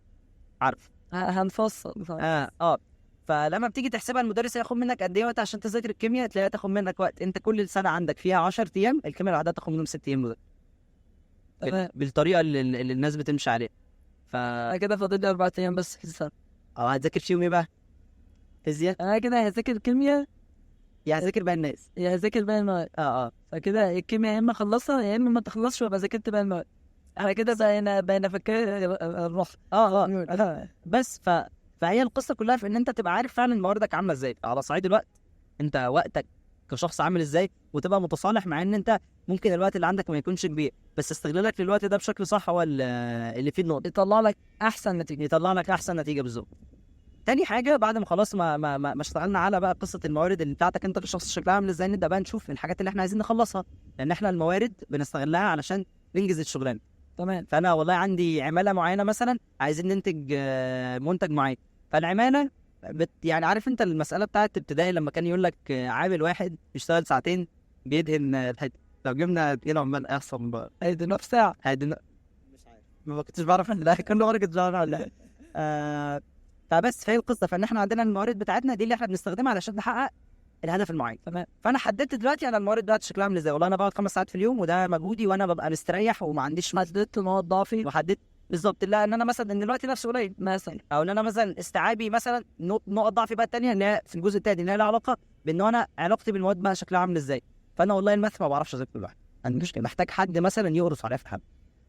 عارف ه- هنفصل طبعاً. اه اه فلما بتيجي تحسبها المدرس هياخد منك قد ايه وقت عشان تذاكر الكيمياء تلاقيها تاخد منك وقت انت كل السنه عندك فيها 10 ايام الكيمياء لوحدها تاخد منهم 6 ايام مذاكرة. بال- تمام بالطريقه اللي, اللي الناس بتمشي عليها ف انا كده فاضل لي اربع ايام بس في السنه اه هتذاكر فيهم ايه بقى؟ فيزياء انا كده هذاكر كيمياء يا هتذاكر بقى الناس يا هذاكر باقي المواد اه اه فكده الكيمياء يا اما اخلصها يا اما ما تخلصش وابقى ذاكرت باقي المواد انا كده بقينا بقينا فاكر الروح اه اه بس ف فهي القصه كلها في ان انت تبقى عارف فعلا مواردك عامله ازاي على صعيد الوقت انت وقتك كشخص عامل ازاي وتبقى متصالح مع ان انت ممكن الوقت اللي عندك ما يكونش كبير بس استغلالك للوقت ده بشكل صح هو ال- اللي فيه النقطه يطلع لك احسن نتيجه يطلع لك احسن نتيجه بالظبط تاني حاجه بعد ما خلاص ما ما ما, ما اشتغلنا على بقى قصه الموارد اللي بتاعتك انت كشخص شكلها عامل ازاي نبدا بقى نشوف الحاجات اللي احنا عايزين نخلصها لان احنا الموارد بنستغلها علشان ننجز الشغلانه تمام فانا والله عندي عماله معينه مثلا عايزين ننتج آه، منتج معين فالعماله بت يعني عارف انت المساله بتاعت ابتدائي لما كان يقول لك آه، عامل واحد بيشتغل ساعتين بيدهن آه، الحته لو جبنا اتنين عمال احسن بقى هيدي نص ساعه هيدهن مش عارف ما كنتش بعرف لا كل مره كنت بعرف لا آه فبس فهي القصه فان احنا عندنا الموارد بتاعتنا دي اللي احنا بنستخدمها علشان نحقق الهدف المعين تمام. فانا حددت دلوقتي انا الموارد دلوقتي شكلها عامل ازاي والله انا بقعد خمس ساعات في اليوم وده مجهودي وانا ببقى مستريح وما عنديش حددت نقط ضعفي وحددت بالظبط لا ان انا مثلا ان الوقت نفسه قليل مثلا او ان انا مثلا استيعابي مثلا نق- نقط ضعفي بقى التانية اللي هي في الجزء التاني اللي هي لها علاقه بان انا علاقتي بالمواد بقى شكلها عامل ازاي فانا والله الماث ما بعرفش اذاكره لوحدي انا مش محتاج حد مثلا يقرص عليا في حد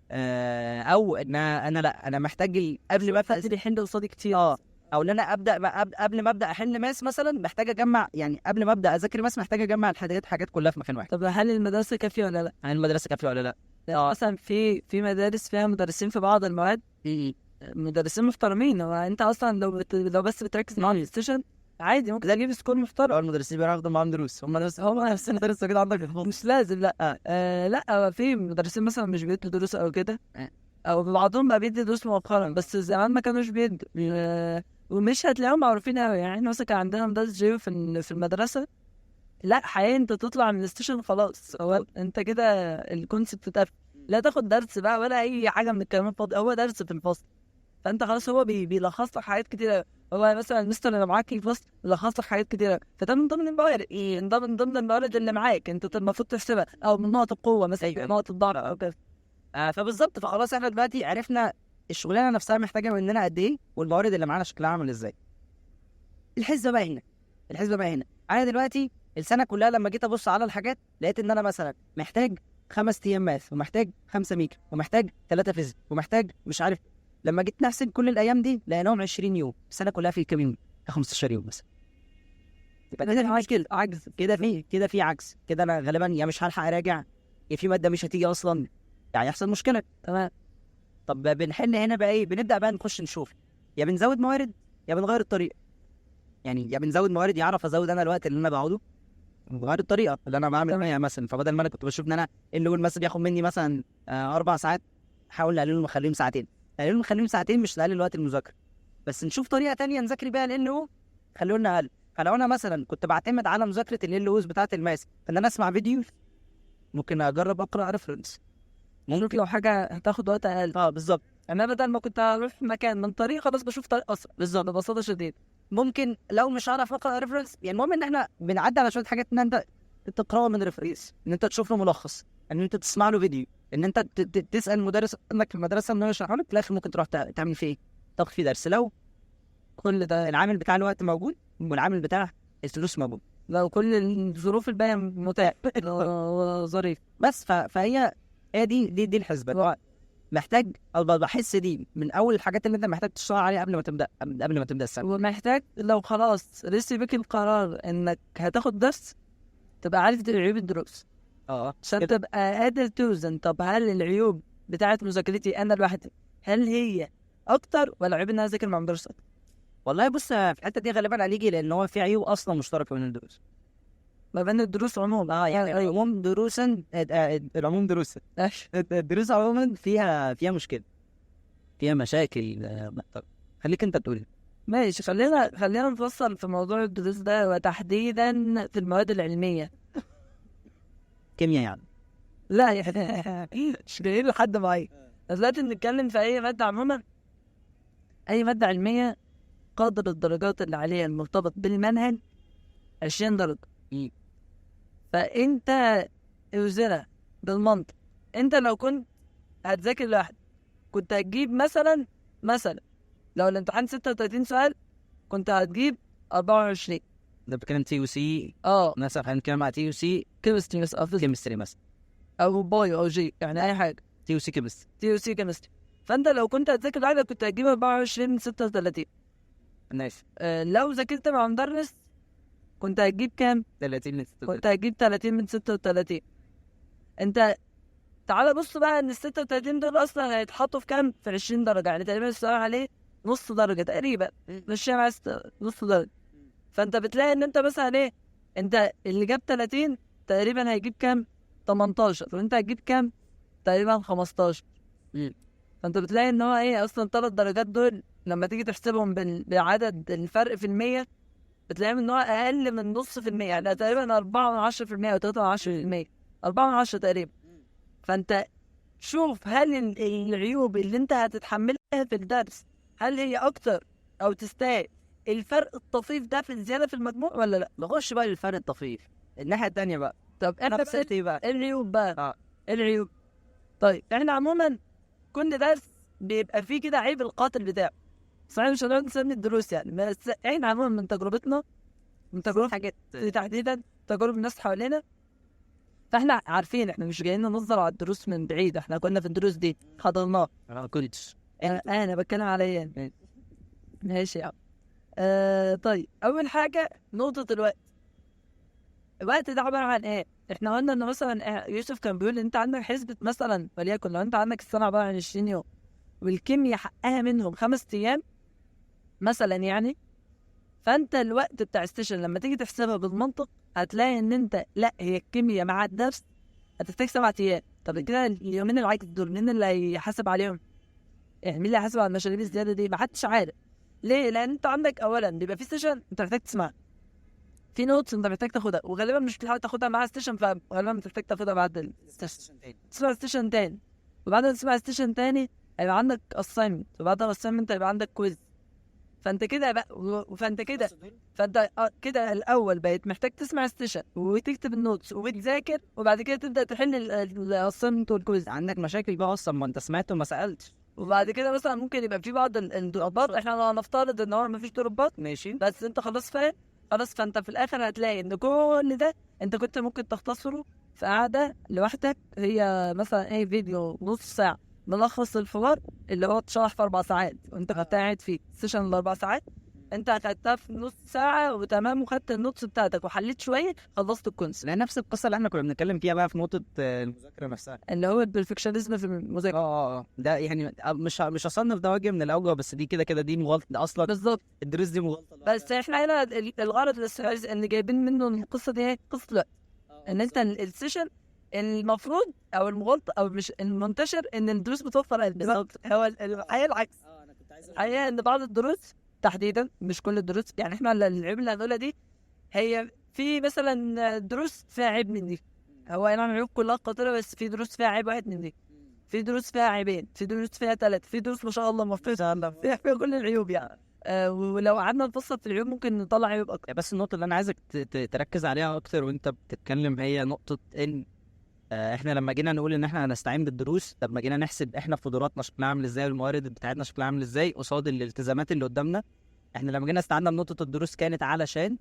آه او ان انا لا انا محتاج ال- قبل ما ابدا فقد بيحل قصادي كتير اه او ان انا ابدا ما أب- قبل ما ابدا احل ماس مثلا محتاج اجمع يعني قبل ما ابدا اذاكر ماس محتاج اجمع الحاجات حاجات كلها في مكان واحد طب هل المدرسه كافيه ولا لا؟ هل المدرسه كافيه ولا لا؟ لأن مثلا في في مدارس فيها مدرسين في بعض المواد مدرسين محترمين هو انت اصلا لو بت... لو بس بتركز معاهم في السيشن عادي ممكن تجيب سكور محترم اه المدرسين بياخدوا معاهم دروس هم نفس هم نفس المدرسه كده عندك مش لازم لا آه لا هو في مدرسين مثلا مش بيدوا دروس او كده آه. او بعضهم بقى بيدي دروس مؤخرا بس زمان ما كانوش بيدوا آه ومش هتلاقيهم معروفين قوي يعني احنا مثلا كان عندنا مدرس جيو في ال- في المدرسه لا حقيقي انت تطلع من الستيشن خلاص هو انت كده الكونسيبت اتقفل لا تاخد درس بقى ولا اي حاجه من الكلام الفاضي هو درس في الفصل فانت خلاص هو بي بيلخص لك حاجات كتيره هو مثلا المستر اللي معاك في الفصل بيلخص لك حاجات كتيره فده من ضمن الموارد إيه ده من ضمن الموارد اللي معاك انت المفروض تحسبها او من نقط القوه مثلا أيوة. نقط الضعف او كده آه فبالظبط فخلاص احنا دلوقتي عرفنا الشغلانه نفسها محتاجه مننا قد ايه والموارد اللي معانا شكلها عامل ازاي الحسبه بقى هنا الحسبه بقى هنا انا دلوقتي السنه كلها لما جيت ابص على الحاجات لقيت ان انا مثلا محتاج خمس ايام ماث ومحتاج خمسه ميكا ومحتاج ثلاثه فيزيك ومحتاج مش عارف لما جيت نحسب كل الايام دي لقيناهم 20 يوم السنه كلها في كام يوم 15 يوم مثلا يبقى كده في مشكله عجز كده في كده في عكس كده انا غالبا يا مش هلحق اراجع يا في ماده مش هتيجي اصلا يعني يحصل مشكله تمام طب بنحل هنا بقى ايه بنبدا بقى نخش نشوف يا بنزود موارد يا بنغير الطريقه يعني يا بنزود موارد يعرف ازود انا الوقت اللي انا بقعده بغير الطريقه اللي انا بعمل تمام. فيها مثلا فبدل ما انا كنت بشوف ان انا اللي هو مثلا بياخد مني مثلا آه اربع ساعات احاول اقلله اخليهم ساعتين اقلله اخليهم ساعتين مش نقلل وقت المذاكره بس نشوف طريقه تانية نذاكر بيها ال او خلوه لنا اقل فلو انا مثلا كنت بعتمد على مذاكره ال اوز بتاعه الماس فان انا اسمع فيديو ممكن اجرب اقرا ريفرنس شوف لو حاجه هتاخد وقت اقل اه بالظبط انا بدل ما كنت اروح مكان من طريق خلاص بشوف طريق اسرع بالظبط ببساطه شديده ممكن لو مش هعرف اقرا ريفرنس يعني المهم ان احنا بنعدي على شويه حاجات ان انت تقراها من ريفرنس ان انت تشوف له ملخص ان انت تسمع له فيديو ان انت ت- ت- تسال مدرس انك في المدرسه ان هو يشرحه لك في الاخر ممكن تروح تع- تعمل فيه ايه؟ تاخد فيه درس لو كل ده العامل بتاع الوقت موجود والعامل بتاع الفلوس موجود لو كل الظروف الباقيه متاح آه، ظريف بس ف... فهي هي دي دي دي الحسبه هو محتاج او ب- بحس دي من اول الحاجات اللي انت محتاج تشتغل عليها قبل ما تبدا قبل ما تبدا السنه ومحتاج لو خلاص لسه بك القرار انك هتاخد درس تبقى عارف دي عيوب الدروس اه عشان كده. تبقى قادر توزن طب هل العيوب بتاعت مذاكرتي انا لوحدي هل هي اكتر ولا عيب ان انا اذاكر مع مدرس أكتر؟ والله بص في الحته دي غالبا هنيجي لان هو في عيوب اصلا مشتركه بين الدروس ما بين الدروس عموما اه يعني العموم دروسا آه، آه، العموم دروسا ماشي الدروس عموما فيها فيها مشكله فيها مشاكل آه، محترمة. خليك انت تقول ماشي خلينا خلينا نفصل في موضوع الدروس ده وتحديدا في المواد العلميه كيمياء يعني لا يعني مش جايين لحد معين بس دلوقتي بنتكلم في اي ماده عموما اي ماده علميه قدر الدرجات اللي عليها المرتبط بالمنهج 20 درجه مم. فانت اوزنها بالمنطق انت لو كنت هتذاكر لوحدك كنت هتجيب مثلا مثلا لو الامتحان 36 سؤال كنت هتجيب 24 ده بتكلم تي يو سي اه مثلا خلينا نتكلم على تي يو سي كيمستري مثلا أو physics كيمستري مثلا او بايو او جي يعني اي حاجه تي يو سي كيمستري تي يو سي كيمستري فانت لو كنت هتذاكر لوحدك كنت هتجيب 24 من 36 ماشي آه لو ذاكرت مع مدرس كنت هتجيب كام؟ 30 ل 36 كنت هتجيب 30 من 36 انت تعال بص بقى ان ال 36 دول اصلا هيتحطوا في كام؟ في 20 درجه يعني تقريبا السؤال عليه نص درجه تقريبا مش معايا ست- نص درجه فانت بتلاقي ان انت مثلا ايه؟ انت اللي جاب 30 تقريبا هيجيب كام؟ 18 وانت هتجيب كام؟ تقريبا 15 مم. فانت بتلاقي ان هو ايه اصلا ثلاث درجات دول لما تيجي تحسبهم بال- بعدد الفرق في المية بتلاقيهم ان هو اقل من نص في المية يعني تقريبا أربعة من عشرة في المية أو تلاتة من عشرة في المية أربعة من عشرة تقريبا فانت شوف هل ال- العيوب اللي انت هتتحملها في الدرس هل هي اكتر او تستاهل الفرق الطفيف ده في الزياده في المجموع ولا لا نخش بقى للفرق الطفيف الناحيه التانيه بقى طب احنا نفس بقى ايه بقى إيه العيوب بقى اه إيه العيوب طيب احنا عموما كل درس بيبقى فيه كده عيب القاتل بتاعه صحيح مش هنقعد نسمي الدروس يعني بس احنا عموما من تجربتنا من تجربه حاجات تحديدا تجارب الناس حوالينا فاحنا عارفين احنا مش جايين ننظر على الدروس من بعيد احنا كنا في الدروس دي حضرناها انا ما كنتش انا انا بتكلم عليا ماشي. ماشي يا عم آه طيب اول حاجه نقطه الوقت الوقت ده عباره عن ايه احنا قلنا ان مثلا آه، يوسف كان بيقول انت عندك حسبه مثلا وليكن لو انت عندك السنه عباره عن 20 يوم والكيمياء حقها منهم خمس ايام مثلا يعني فانت الوقت بتاع السيشن لما تيجي تحسبها بالمنطق هتلاقي ان انت لا هي الكيمياء مع الدرس هتحتاج سبع ايام طب كده اليومين العكس دول مين اللي هيحاسب عليهم؟ يعني مين اللي هيحاسب على المشاريب الزياده دي؟ ما حدش عارف ليه؟ لان انت عندك اولا بيبقى في سيشن انت محتاج تسمعها في نوتس انت محتاج تاخدها وغالبا مش بتحاول تاخدها مع السيشن فغالبا بتحتاج تاخدها بعد السيشن تسمع ستيشن تاني وبعد ما تسمع ستيشن تاني هيبقى عندك اساينمنت وبعد الاساينمنت هيبقى عندك كويز فانت كده بقى و- فانت كده فانت آه كده الاول بقيت محتاج تسمع ستيشن وتكتب النوتس وتذاكر وبعد كده تبدا تحل الاساينمنت والكويز عندك مشاكل بقى اصلا ما انت سمعت وما سالتش وبعد كده مثلا ممكن يبقى في بعض ال- الدروبات احنا هنفترض ان هو مفيش دروبات ماشي بس انت خلاص فاهم خلاص فانت في الاخر هتلاقي ان كل ده انت كنت ممكن تختصره في قعده لوحدك هي مثلا ايه فيديو نص ساعه ملخص الحوار اللي هو اتشرح في اربع ساعات وانت كنت قاعد فيه سيشن الاربع ساعات انت اخدتها في نص ساعه وتمام وخدت النوتس بتاعتك وحليت شويه خلصت الكونسبت لا نفس القصه اللي احنا كنا بنتكلم فيها بقى في نقطه آه، المذاكره نفسها اللي هو البرفكشنزم في المذاكره اه اه ده يعني آه، مش مش هصنف ده وجه من الاوجه بس دي كده كده دي مغالطه ده اصلا بالظبط الدروس دي مغالطه بس احنا هنا ال- الغرض الاستفزاز اللي جايبين منه القصه دي ايه قصه الوقت ان انت ال- السيشن المفروض او المغلط او مش المنتشر ان الدروس بتوفر علم بالظبط هو ال- الحقيقه العكس اه انا كنت عايز الحقيقه ان بعض الدروس تحديدا مش كل الدروس يعني احنا ال- العيوب اللي هنقولها دي هي في مثلا دروس فيها عيب من دي هو انا العيوب كلها قاتله بس في دروس فيها عيب واحد من دي في دروس فيها عيبين في دروس فيها ثلاث في دروس ما شاء الله موفقه فيها فيها كل العيوب يعني آه ولو قعدنا نفصل في العيوب ممكن نطلع عيوب اكتر بس النقطة اللي أنا عايزك ت- ت- تركز عليها أكتر وأنت بتتكلم هي نقطة إن آه، إحنا لما جينا نقول إن إحنا هنستعين بالدروس لما جينا نحسب إحنا قدراتنا شكلها عامل إزاي والموارد بتاعتنا شكلها عامل إزاي قصاد الالتزامات اللي قدامنا إحنا لما جينا استعنا بنقطة الدروس كانت علشان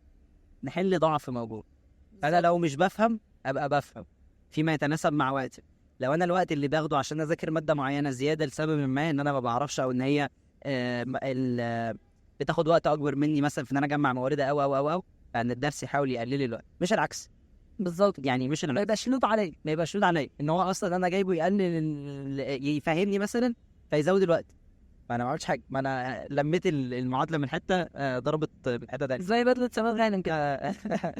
نحل ضعف موجود أنا لو مش بفهم أبقى بفهم فيما يتناسب مع وقتي لو أنا الوقت اللي باخده عشان أذاكر مادة معينة زيادة لسبب ما إن أنا ما بعرفش أو إن هي آه، م- ال- آه، بتاخد وقت اكبر مني مثلا في ان انا اجمع موارد او او او او فان الدرس يحاول يقلل لي الوقت مش العكس بالظبط يعني مش ما العكس يبقاش لود عليه ما يبقاش لود عليا ان هو اصلا انا جايبه يقلل ال- يفهمني مثلا فيزود الوقت ما انا ما عملتش حاجه ما انا لميت ال- المعادله من حته آه، ضربت من حته تانيه زي بدلة سماد غانم كده آه،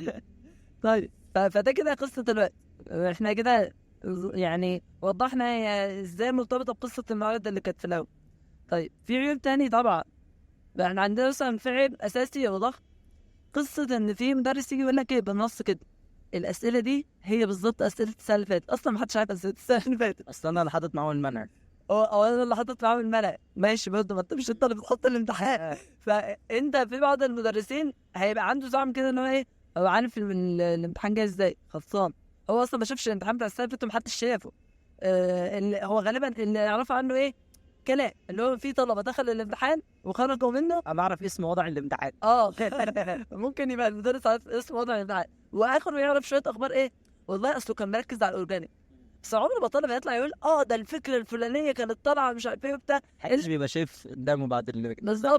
طيب ف- فده كده قصة الوقت احنا كده يعني وضحنا هي ازاي مرتبطة بقصة المواد اللي كانت في الأول طيب في عيوب تاني طبعا احنا عندنا مثلا في عيب أساسي وضخم قصة إن في مدرس يجي يقول لك إيه بالنص كده الأسئلة دي هي بالظبط أسئلة السنة اللي فاتت أصلا محدش عارف أسئلة السنة اللي فاتت اصلا انا اللي حاطط معاهم المنهج هو هو انا اللي حاطط معاهم الملأ ماشي برضه ما انت مش انت اللي بتحط الامتحان فانت في بعض المدرسين هيبقى عنده زعم كده ان هو ايه هو عارف ال- ال- الامتحان جاي ازاي خلصان هو اصلا ما شافش الامتحان بتاع السنه اللي فاتت ومحدش شافه آه اللي هو غالبا اللي يعرفه عنه ايه كلام اللي هو في طلبه دخلوا الامتحان وخرجوا منه انا اعرف اسم وضع الامتحان اه ممكن يبقى المدرس عارف اسم وضع الامتحان واخره يعرف شويه اخبار ايه والله اصله كان مركز على الاورجانيك بس عمر ما طالب هيطلع يقول اه ده الفكره الفلانيه كانت طالعه مش عارف ايه وبتاع محدش بيبقى شايف قدامه بعد اللي بالظبط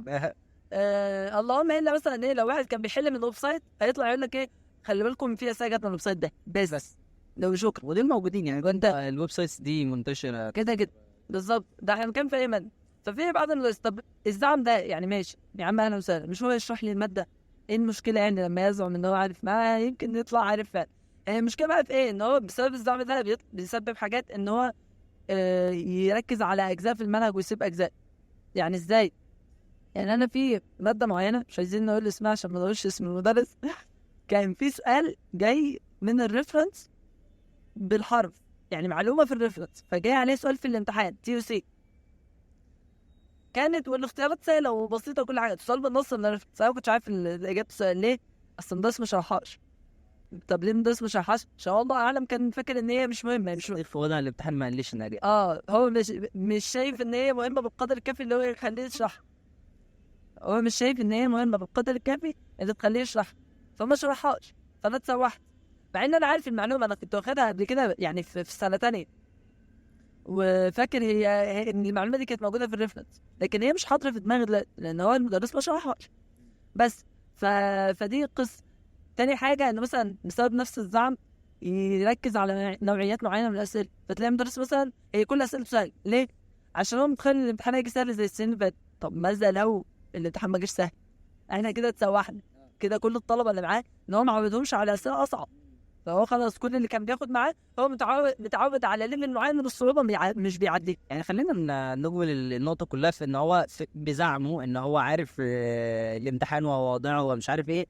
آه اللهم الا مثلا ايه لو واحد كان بيحل من الويب سايت هيطلع يقول لك ايه خلي بالكم في اسئله جت من الويب سايت ده بس بس لو شكرا ودول موجودين يعني وانت آه، الويب سايتس دي منتشره كده كده بالظبط ده احنا كان في ايمن ففي بعض المدرسين طب الزعم ده يعني ماشي يا عم اهلا وسهلا مش هو يشرح لي الماده ايه المشكله يعني لما يزعم ان هو عارف ما يمكن يطلع عارف فعلا هي المشكله بقى في ايه ان هو بسبب الزعم ده بيط- بيسبب حاجات ان هو آه يركز على اجزاء في المنهج ويسيب اجزاء يعني ازاي يعني انا في ماده معينه مش عايزين نقول اسمها عشان ما نقولش اسم المدرس كان في سؤال جاي من الريفرنس بالحرف يعني معلومه في الريفرنس فجاي عليه سؤال في الامتحان تي او سي كانت والاختيارات سهله وبسيطه وكل حاجه السؤال بالنص من انا ما كنتش عارف ال- اجابه السؤال ليه اصل المدرس ما شرحهاش طب ليه المدرس ما شرحهاش عشان والله اعلم كان فاكر ان هي مش مهمه مش مش في وضع الامتحان ما قاليش ان أجي. اه هو مش مش شايف ان هي مهمه بالقدر الكافي اللي هو يخليه يشرح هو مش شايف ان هي مهمه بالقدر الكافي اللي تخليه يشرح فما شرحهاش فانا اتسوحت مع ان انا عارف المعلومه انا كنت واخدها قبل كده يعني في, في سنه تانية وفاكر هي, هي ان المعلومه دي كانت موجوده في الريفرنس لكن هي مش حاضره في دماغي دلوقتي لان هو المدرس ما شرحهاش بس ف... فدي قصه تاني حاجه انه مثلا بسبب نفس الزعم يركز على نوعيات معينه من الاسئله فتلاقي مدرس مثلا هي كل اسئلته سهل ليه؟ عشان هو متخيل ان الامتحان هيجي سهل زي السنين اللي فاتت طب ماذا لو الامتحان ما جاش سهل؟ احنا كده اتسوحنا كده كل الطلبه اللي معاه ان هو ما عودهمش على اسئله اصعب فهو خلاص كل اللي كان بياخد معاه هو متعود متعود على ليفل معين من الصعوبه بيع- مش بيعديه يعني خلينا ن- نجمل النقطة كلها في ان هو في- بزعمه ان هو عارف آه، الامتحان ووضعه ومش عارف ايه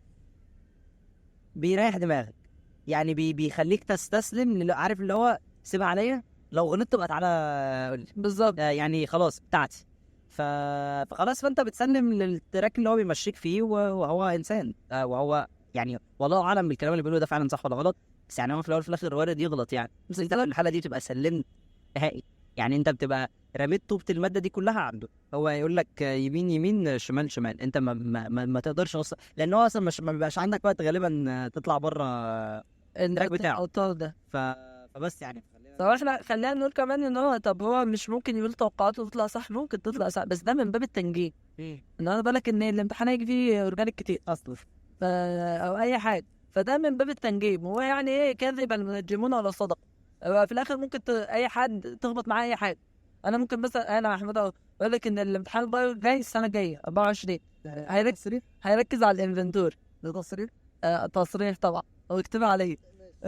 بيريح دماغك يعني بي بيخليك تستسلم لل- عارف اللي هو سيبها عليا لو غلطت بقى تعالى قول لي بالظبط آه، يعني خلاص بتاعتي ف... فخلاص فانت بتسلم للتراك اللي هو بيمشيك فيه و- وهو انسان آه، وهو يعني والله اعلم بالكلام اللي بيقوله ده فعلا صح ولا غلط بس يعني هو في الاول وفي الاخر وارد يغلط يعني بس انت في الحاله دي بتبقى سلمت نهائي يعني انت بتبقى رميت طوبة المادة دي كلها عنده هو يقول لك يمين يمين شمال شمال انت ما ما, ما, ما تقدرش اصلا لان هو اصلا مش ما بيبقاش عندك وقت غالبا تطلع بره التراك بتاعه. الاوتار ده ف... فبس يعني خلينا- طب احنا خلينا نقول كمان ان هو طب هو مش ممكن يقول توقعاته تطلع صح ممكن تطلع صح بس ده من باب التنجيم ان انا بالك ان الامتحان هيجي فيه اورجانيك كتير اصلا ف... او اي حاجه فده من باب التنجيم هو يعني ايه كذب المنجمون ولا صدق هو في الاخر ممكن ت... اي حد تخبط معاه اي حاجه انا ممكن مثلا انا احمد اهو بقول لك ان الامتحان البايو جاي السنه الجايه 24 هيركز هيركز على الانفنتور ده تصريف آه تصريح طبعا هو اكتبها عليا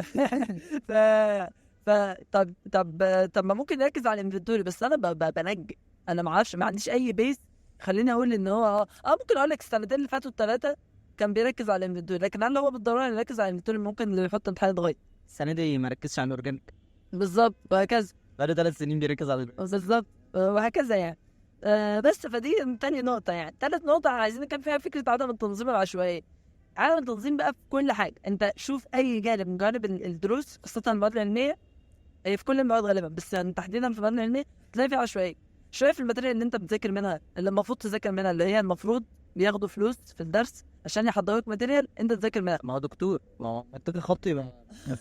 ف ف طب طب طب ما ممكن يركز على الانفنتوري بس انا ب... ب... بنجم انا ما اعرفش ما عنديش اي بيس خليني اقول ان هو اه اه ممكن اقول لك السنتين اللي فاتوا الثلاثه كان بيركز على الانفنتوري لكن هل هو بالضروره يركز على الانفنتوري ممكن اللي يحط امتحان يتغير السنه دي ما ركزش على الاورجانيك بالظبط وهكذا بقاله ثلاث سنين بيركز على الأورجانيك. بالظبط وهكذا يعني آه بس فدي تاني نقطة يعني تالت نقطة عايزين نتكلم فيها فكرة عدم التنظيم العشوائي عدم التنظيم بقى في كل حاجة انت شوف اي جانب من جوانب ال- الدروس خاصة المواد العلمية هي في كل المواد غالبا بس يعني تحديدا في المواد العلمية تلاقي فيها عشوائية شوية في الماتيريال اللي انت بتذاكر منها اللي المفروض تذاكر منها اللي هي المفروض بياخدوا فلوس في الدرس عشان يحضروك ماتيريال انت تذاكر منها ما هو دكتور ما هو منطقي خطي بقى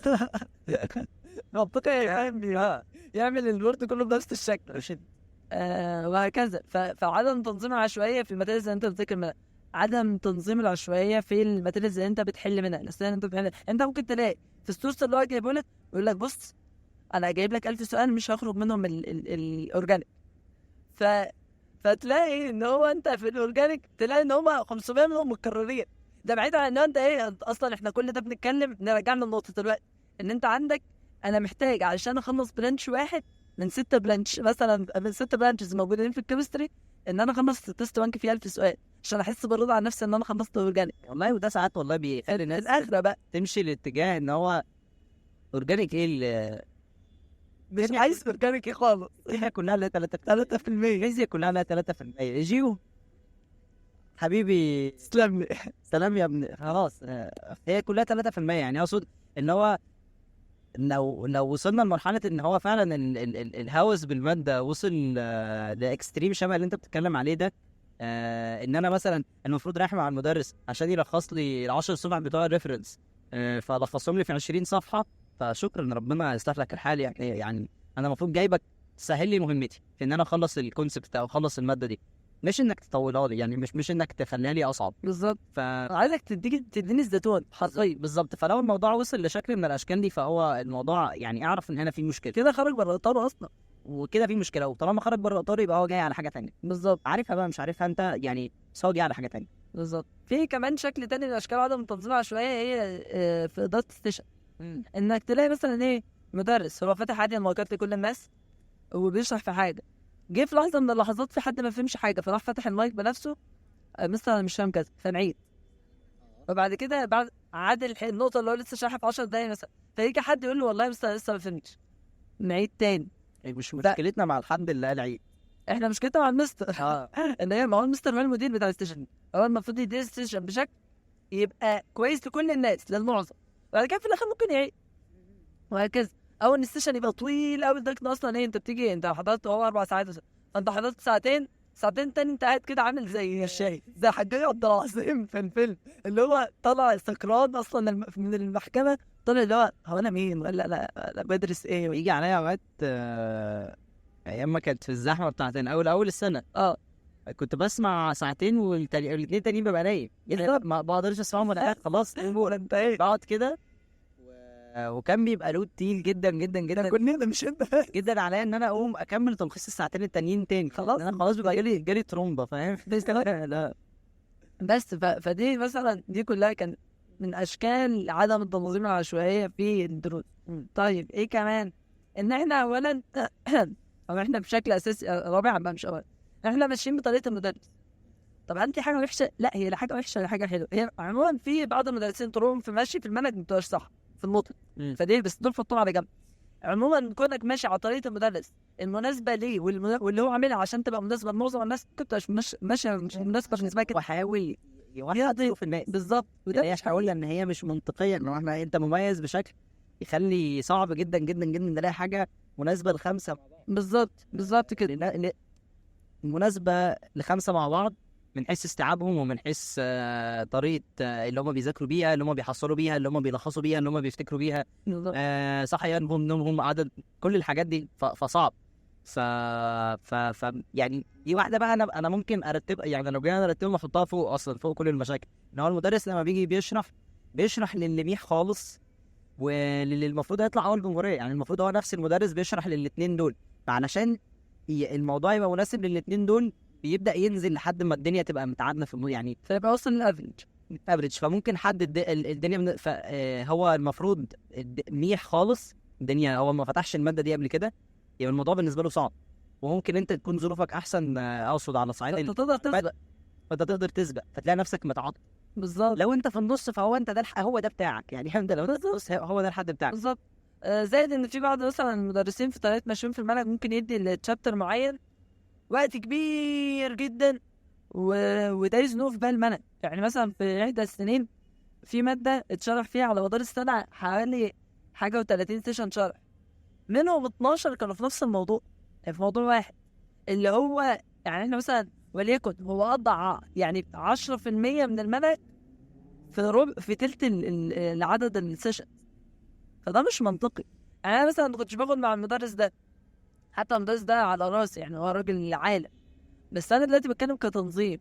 منطقي يعمل يعمل الورد كله بنفس الشكل آه وهكذا ف... فعدم تنظيم العشوائيه في الماتيريالز اللي انت بتذاكر منها عدم تنظيم العشوائيه في الماتيريالز اللي انت بتحل منها الاسئله اللي انت بتحل انت ممكن تلاقي في السورس اللي هو جايبه لك يقول لك بص انا جايب لك 1000 سؤال مش هخرج منهم ال... ال... الاورجانيك ف فتلاقي ان هو انت في الاورجانيك تلاقي ان هم 500 منهم متكررين ده بعيد عن ان انت ايه اصلا احنا كل ده بنتكلم نرجعنا لنقطه دلوقتي ان انت عندك انا محتاج علشان اخلص برانش واحد من ستة برانش مثلا من ستة برانشز موجودين في الكيمستري ان انا اخلص تيست بانك فيه 1000 سؤال عشان احس بالرضا عن نفسي ان انا خلصت اورجانيك والله وده ساعات والله بيخلي الناس الاخره بقى تمشي لاتجاه ان هو اورجانيك ايه اللي مش عايز اورجانيك ايه خالص هي كلها لا 3 3% الفيزياء كلها لا 3% جيو حبيبي تسلم لي سلام يا ابني خلاص آه، هي كلها 3% يعني اقصد ان هو لو لو وصلنا لمرحله ان هو فعلا ال ال ال الهوس بالماده وصل آه، لاكستريم شبه اللي انت بتتكلم عليه ده آه ان انا مثلا المفروض رايح مع المدرس عشان يلخص لي ال 10 صفح بتوع الريفرنس آه فلخصهم لي في 20 صفحه فشكرا ربنا يصلح لك الحال يعني يعني انا المفروض جايبك تسهل لي مهمتي في ان انا اخلص الكونسبت او اخلص الماده دي مش انك تطولها لي يعني مش مش انك تخليها لي اصعب بالظبط ف انا عايزك تديك تديني الزيتون حرفيا بالظبط فلو الموضوع وصل لشكل من الاشكال دي فهو الموضوع يعني اعرف ان هنا في مشكله كده خرج بره اطاره اصلا وكده في مشكله وطالما خرج بره الاطار يبقى هو جاي على حاجه تانية بالظبط عارفها بقى مش عارفها انت يعني بس هو جاي على حاجه تانية بالظبط في كمان شكل تاني من اشكال عدم التنظيم العشوائيه هي آه، في اداره السيشن انك تلاقي مثلا ايه مدرس هو فاتح عادي المايكات لكل الناس وبيشرح في حاجه جه في لحظه من اللحظات في حد ما فهمش حاجه فراح فتح المايك بنفسه آه، مستر انا مش فاهم كذا فنعيد وبعد كده بعد عاد الح- النقطه اللي هو لسه شارحها في 10 دقايق مثلا فيجي حد يقول له والله يا مستر لسه ما فهمتش نعيد تاني مش مشكلتنا مع الحد اللي قال عيد احنا مشكلتنا مع المستر اه ان هي ما هو المستر هو المدير بتاع الستيشن هو المفروض يدير الستيشن بشكل يبقى كويس لكل الناس للمعظم بعد كده في الاخر ممكن يعيد وهكذا او ان السيشن يبقى طويل قوي لدرجه إن اصلا ايه انت بتيجي انت حضرت هو اربع ساعات مثلا فانت حضرت ساعتين ساعتين تاني انت قاعد كده عامل زي الشاي زي حجاج عبد العظيم في الفيلم اللي هو طلع سكران اصلا الم- من المحكمه طلع اللي هو هو انا مين ولا لا لا بدرس ايه ويجي عليا اوقات آه، ايام ما كانت في الزحمه بتاعت اول اول السنه اه كنت بسمع ساعتين والتاني الاثنين التانيين ببقى نايم بالظبط. ما بقدرش اسمعهم وانا قاعد خلاص انت ايه بقعد كده و- وكان بيبقى لود تقيل جدا جدا جدا كنا مش انت جدا عليا ان انا اقوم اكمل تلخيص الساعتين التانيين تاني خلاص. انا خلاص بيبقى جالي جالي ترومبا فاهم لا بس ف... فدي مثلا دي كلها كان من اشكال عدم التنظيم العشوائيه في الدروس مم. طيب ايه كمان ان احنا اولا او احنا بشكل اساسي رابعا بقى مش اول احنا ماشيين بطريقه المدرس طب انت حاجه وحشه لا هي لا حاجه وحشه ولا حاجه حلوه هي عموما في بعض المدرسين طرقهم في ماشي في المنهج ما بتبقاش صح في النطق مم. فدي بس دول حطهم على جنب عموما كونك ماشي على طريقه المدرس المناسبه ليه والمنا- واللي هو عاملها عشان تبقى مناسبه لمعظم الناس ممكن تبقاش مش ماشيه مش مناسبه بالنسبه لك وحاول يوحد يقضي- في الناس بالظبط وده وده هي حاول ان هي مش منطقيه ان احنا انت مميز بشكل يخلي صعب جدا جدا جدا نلاقي حاجه مناسبه لخمسه مع بعض بالظبط بالظبط كده لأن- لأن مناسبه لخمسه مع بعض من حيث استيعابهم ومن حيث آه، طريقه آه، اللي هم بيذاكروا بيها اللي هم بيحصلوا بيها اللي هم بيلخصوا بيها اللي هم بيفتكروا بيها بالظبط آه، صحيانهم نومهم عدد كل الحاجات دي ف- فصعب ف... ف... ف يعني دي واحده بقى انا انا ممكن ارتب يعني لو جينا نرتبهم احطها فوق اصلا فوق كل المشاكل ان هو المدرس لما بيجي بيشرح بيشرح للي ميح خالص واللي المفروض هيطلع اول جمهوريه يعني المفروض هو نفس المدرس بيشرح للاثنين دول فعلشان ي- الموضوع يبقى مناسب للاثنين دول بيبدا ينزل لحد ما الدنيا تبقى متعادله في الم- يعني فيبقى وصل للافريج افريج فممكن حد الد... ال- الدنيا من... ف... آه، هو المفروض الد... ميح خالص الدنيا هو ما فتحش الماده دي قبل كده يبقى الموضوع بالنسبه له صعب وممكن انت تكون ظروفك احسن آه، اقصد على صعيد انت ال- تقدر تسبق فانت تقدر تسبق فتلاقي نفسك متعاطف بالظبط لو انت في النص فهو انت ده الح... هو ده بتاعك يعني انت لو انت في النص هو ده الحد بتاعك بالظبط آه، زائد ان في بعض مثلا المدرسين في طريقه ماشيين في المنهج ممكن يدي لتشابتر معين وقت كبير جدا و... وده يزنقه في بال المنهج يعني مثلا في احدى السنين في ماده اتشرح فيها على مدار السنه حوالي حاجه و30 سيشن شرح منهم 12 كانوا في نفس الموضوع يعني في موضوع واحد اللي هو يعني احنا مثلا وليكن هو قضى ع- يعني 10% من المنهج في ربع في تلت ال- ال- العدد السيشن فده مش منطقي يعني انا مثلا ما كنتش باخد مع المدرس ده حتى المدرس ده على راسي يعني هو راجل عالم بس انا دلوقتي بتكلم كتنظيم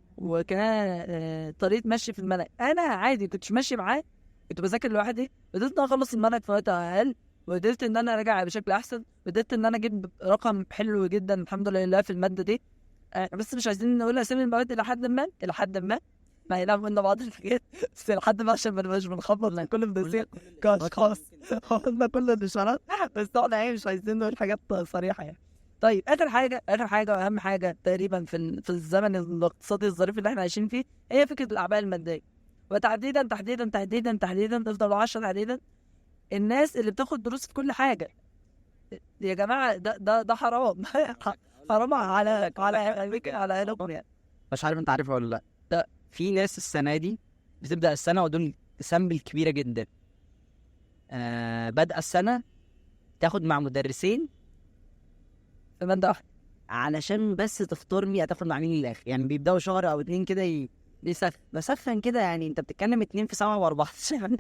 وكطريقه مشي في المنهج انا عادي كنتش ماشي معاه كنت بذاكر لوحدي قدرت ان انا اخلص المنهج في وقت اقل وقدرت ان انا اراجع بشكل احسن وقدرت ان انا اجيب رقم حلو جدا الحمد لله في الماده دي آه، بس مش عايزين نقول اسامي المواد الى حد ما الى حد ما ما ينام قلنا بعض الحاجات بس لحد ما عشان ما نبقاش بنخبط لان كل مدرسين كاشخاص قلنا كل الاشارات بس احنا ايه مش عايزين نقول حاجات صريحه يعني طيب اخر حاجه اخر حاجه واهم حاجه تقريبا في ال- في الزمن الاقتصادي الظريف اللي احنا عايشين فيه هي فكره الاعباء الماديه وتحديدا تحديدا تحديدا تحديدا تفضل 10 تحديدا الناس اللي بتاخد دروس في كل حاجه يا جماعه ده ده ده حرام حرام على على على عينكم يعني مش عارف انت عارفها ولا لا لا. في ناس السنه دي بتبدا السنه ودول سامبل كبيره جدا آه بادئه السنه تاخد مع مدرسين في ماده واحده علشان بس تختار مين هتاخد مع مين للاخر يعني بيبداوا شهر او اتنين كده ي... بيسخن بسخن كده يعني انت بتتكلم اتنين في سبعة واربعة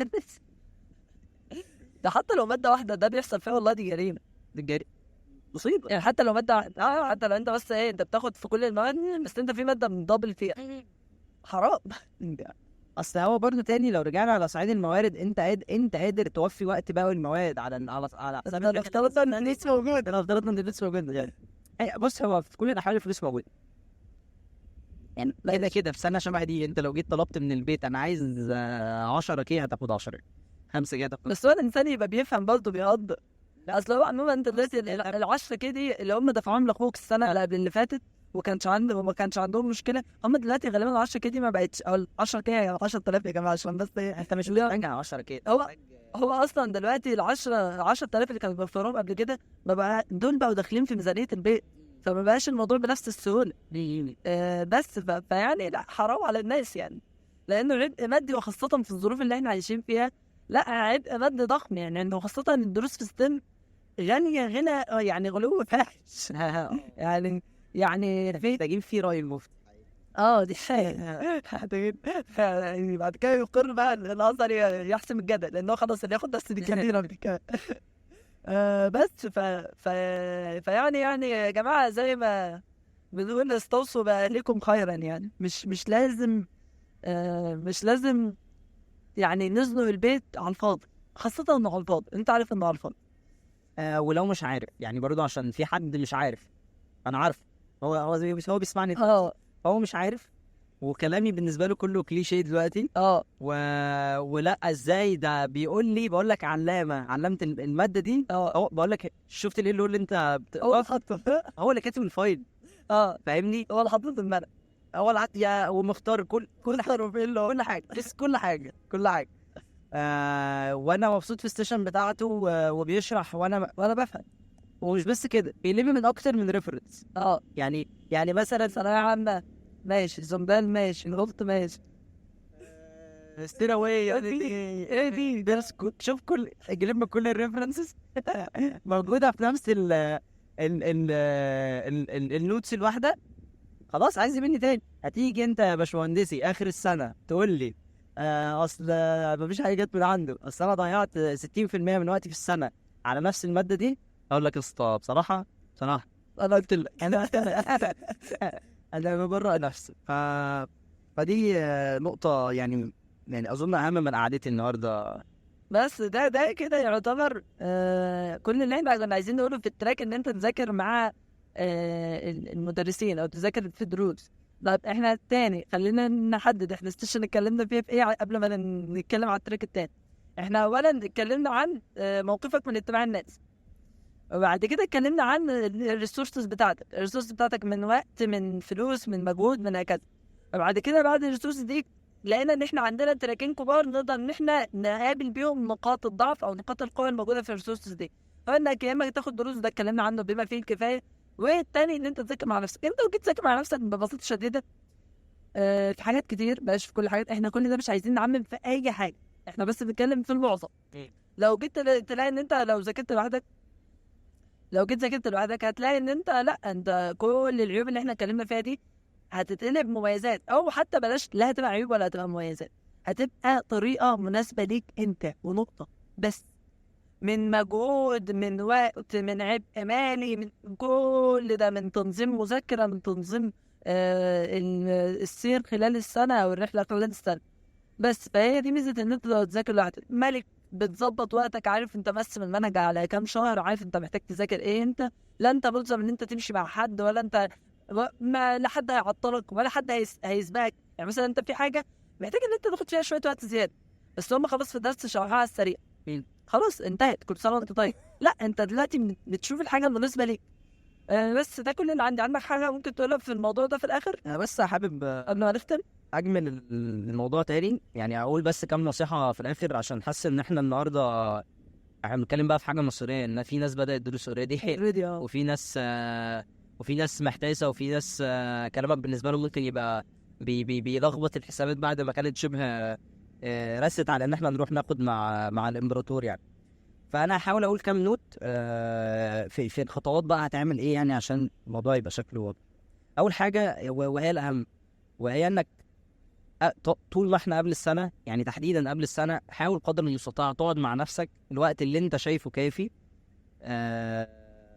ده حتى لو ماده واحده ده بيحصل فيها والله دي جريمه دي جري- مصيبه يعني حتى لو ماده واحده اه حتى لو انت بس ايه انت بتاخد في كل المواد بس انت في ماده مدبل فيها حرام اصل هو برضه تاني لو رجعنا على صعيد الموارد انت قادر انت قادر توفي وقت باقي المواد على على على حساب ده لو افترضنا ان لسه موجود لو افترضنا ان الفلوس موجوده يعني أي- بص هو في كل الاحوال الفلوس موجوده يعني كده كده في سنه شبه دي انت لو جيت طلبت من البيت انا عايز آه، 10 كي هتاخد 10 5 كي هتاخد بس هو الانسان يبقى بيفهم برضه بيقدر اصل هو عموما انت دلوقتي ال- ال 10 كده دي اللي هم دفعوهم لاخوك السنه اللي قبل اللي فاتت وكانش عنده وما كانش عندهم مشكله هم دلوقتي غالبا ال 10 كده دي ما بقتش او ال 10 كده يعني 10000 يا جماعه عشان بس ايه انت مش اللي هو- محتاج 10 كي هو هو اصلا دلوقتي ال 10 10000 اللي كانوا بيوفروهم قبل كده ما بقى دول بقوا داخلين في ميزانيه البيت فما بقاش الموضوع بنفس السهوله آه بس ف... فيعني لا حرام على الناس يعني لانه عبء مادي وخاصه في الظروف اللي احنا عايشين فيها لا عبء مادي ضخم يعني انه خاصه الدروس في ستيم غاليه غنى آه، يعني غلو فاحش يعني يعني في محتاجين فيه راي المفتي اه دي حاجه يعني بعد كده يقر بقى الازهر ي- يحسم الجدل لانه خلاص اللي ياخد بس دي كبيره من كده آه بس ف... ف... فيعني يعني يا جماعه زي ما بنقول استوصوا باهلكم خيرا يعني مش مش لازم آه مش لازم يعني نزنق البيت على الفاضي خاصة انه على الفاضي انت عارف انه على الفاضي آه ولو مش عارف يعني برضو عشان في حد مش عارف انا عارف هو هو زي- هو بيسمعني اه هو مش عارف وكلامي بالنسبه له كله كليشيه دلوقتي اه و... ولا ازاي ده بيقول لي بقول لك علامه علمت الم- الماده دي اه هو بقول لك شفت ليه اللي انت بت... هو اللي حاطه هو اللي كاتب الفايل اه فاهمني هو اللي حاطه في الملأ هو اللي عط- يا ومختار كل كل حاجه كل حاجه بس كل حاجه كل حاجه آه وانا مبسوط في السيشن بتاعته و- وبيشرح وانا وانا بفهم ومش بس كده بيلم من اكتر من ريفرنس اه يعني يعني مثلا ثانوية عامة ماشي زنبال ماشي الغلط ماشي ستير اواي ايه دي؟ ايه دي بس كو- شوف كل جلب كل الريفرنسز موجوده في نفس ال ال ال ال- ال- النوتس الواحده خلاص عايز مني تاني هتيجي انت يا باشمهندسي اخر السنه تقول لي آه اصل مفيش حاجه جت من عنده اصل انا ضيعت 60% من وقتي في السنه على نفس الماده دي اقول لك يا اسطى بصراحه بصراحه انا قلت لك انا انا ببرأ نفسي ف فدي آه، نقطه يعني يعني اظن اهم من قعدتي النهارده بس ده ده كده يعتبر آه كل اللي احنا كنا عايزين نقوله في التراك ان انت تذاكر مع آه ال- المدرسين او تذاكر في دروس طب احنا تاني خلينا نحدد احنا السيشن اتكلمنا فيه في ايه قبل ما ن- نتكلم على التراك التاني احنا اولا اتكلمنا عن آه موقفك من اتباع الناس وبعد كده اتكلمنا عن الريسورسز بتاعتك الريسورسز بتاعتك من وقت من فلوس من مجهود من هكذا وبعد كده بعد الريسورسز دي لقينا ان احنا عندنا تراكين كبار نقدر ان احنا نقابل بيهم نقاط الضعف او نقاط القوه الموجوده في الريسورسز دي فانك يا اما تاخد دروس ده اتكلمنا عنه بما فيه الكفايه والتاني ان انت تذاكر مع نفسك انت لو جيت تذاكر مع نفسك ببساطه شديده آه في حاجات كتير بلاش في كل حاجات احنا كل ده مش عايزين نعمم في اي حاجه احنا بس بنتكلم في المعظم مم. لو جيت تلا- تلاقي ان انت لو ذاكرت لوحدك لو جيت ذاكرت لوحدك هتلاقي ان انت لا انت كل العيوب اللي احنا اتكلمنا فيها دي هتتقلب مميزات او حتى بلاش لا هتبقى عيوب ولا هتبقى مميزات هتبقى طريقه مناسبه ليك انت ونقطه بس من مجهود من وقت من عبء مالي من كل ده من تنظيم مذاكره من تنظيم آه ال- السير خلال السنه او الرحله خلال السنه بس فهي دي ميزه ان انت لو تذاكر لوحدك مالك بتظبط وقتك عارف انت مقسم المنهج على كام شهر عارف انت محتاج تذاكر ايه انت لا انت ملزم ان انت تمشي مع حد ولا انت و- ما لا حد هيعطلك ولا حد هيس- هيسبقك يعني مثلا انت في حاجه محتاج ان انت تاخد فيها شويه وقت زياده بس هم خلاص في الدرس شرحوها على السريع مم. خلاص انتهت كل سنه وانت طيب لا انت دلوقتي بن- بتشوف الحاجه المناسبه ليك آه بس ده كل اللي عندي عندك حاجه ممكن تقولها في الموضوع ده في الاخر انا بس حابب آه، قبل ما نختم اجمل ال- الموضوع تاني يعني اقول بس كام نصيحه في الاخر عشان حاسس ان احنا النهارده احنا بنتكلم بقى في حاجه مصريه ان في ناس بدات دروس اوريدي فيديو وفي ناس آه، وفي ناس محتاسه وفي ناس آه، كلامك بالنسبه له ممكن يبقى بي بي بيلخبط الحسابات بعد ما كانت شبه آه، رست على ان احنا نروح ناخد مع مع الامبراطور يعني فانا هحاول اقول كام نوت آه، في في الخطوات بقى هتعمل ايه يعني عشان الموضوع يبقى شكله واضح اول حاجه و- وهي الاهم وهي انك أ- ط- طول ما احنا قبل السنه يعني تحديدا قبل السنه حاول قدر المستطاع تقعد مع نفسك الوقت اللي انت شايفه كافي آه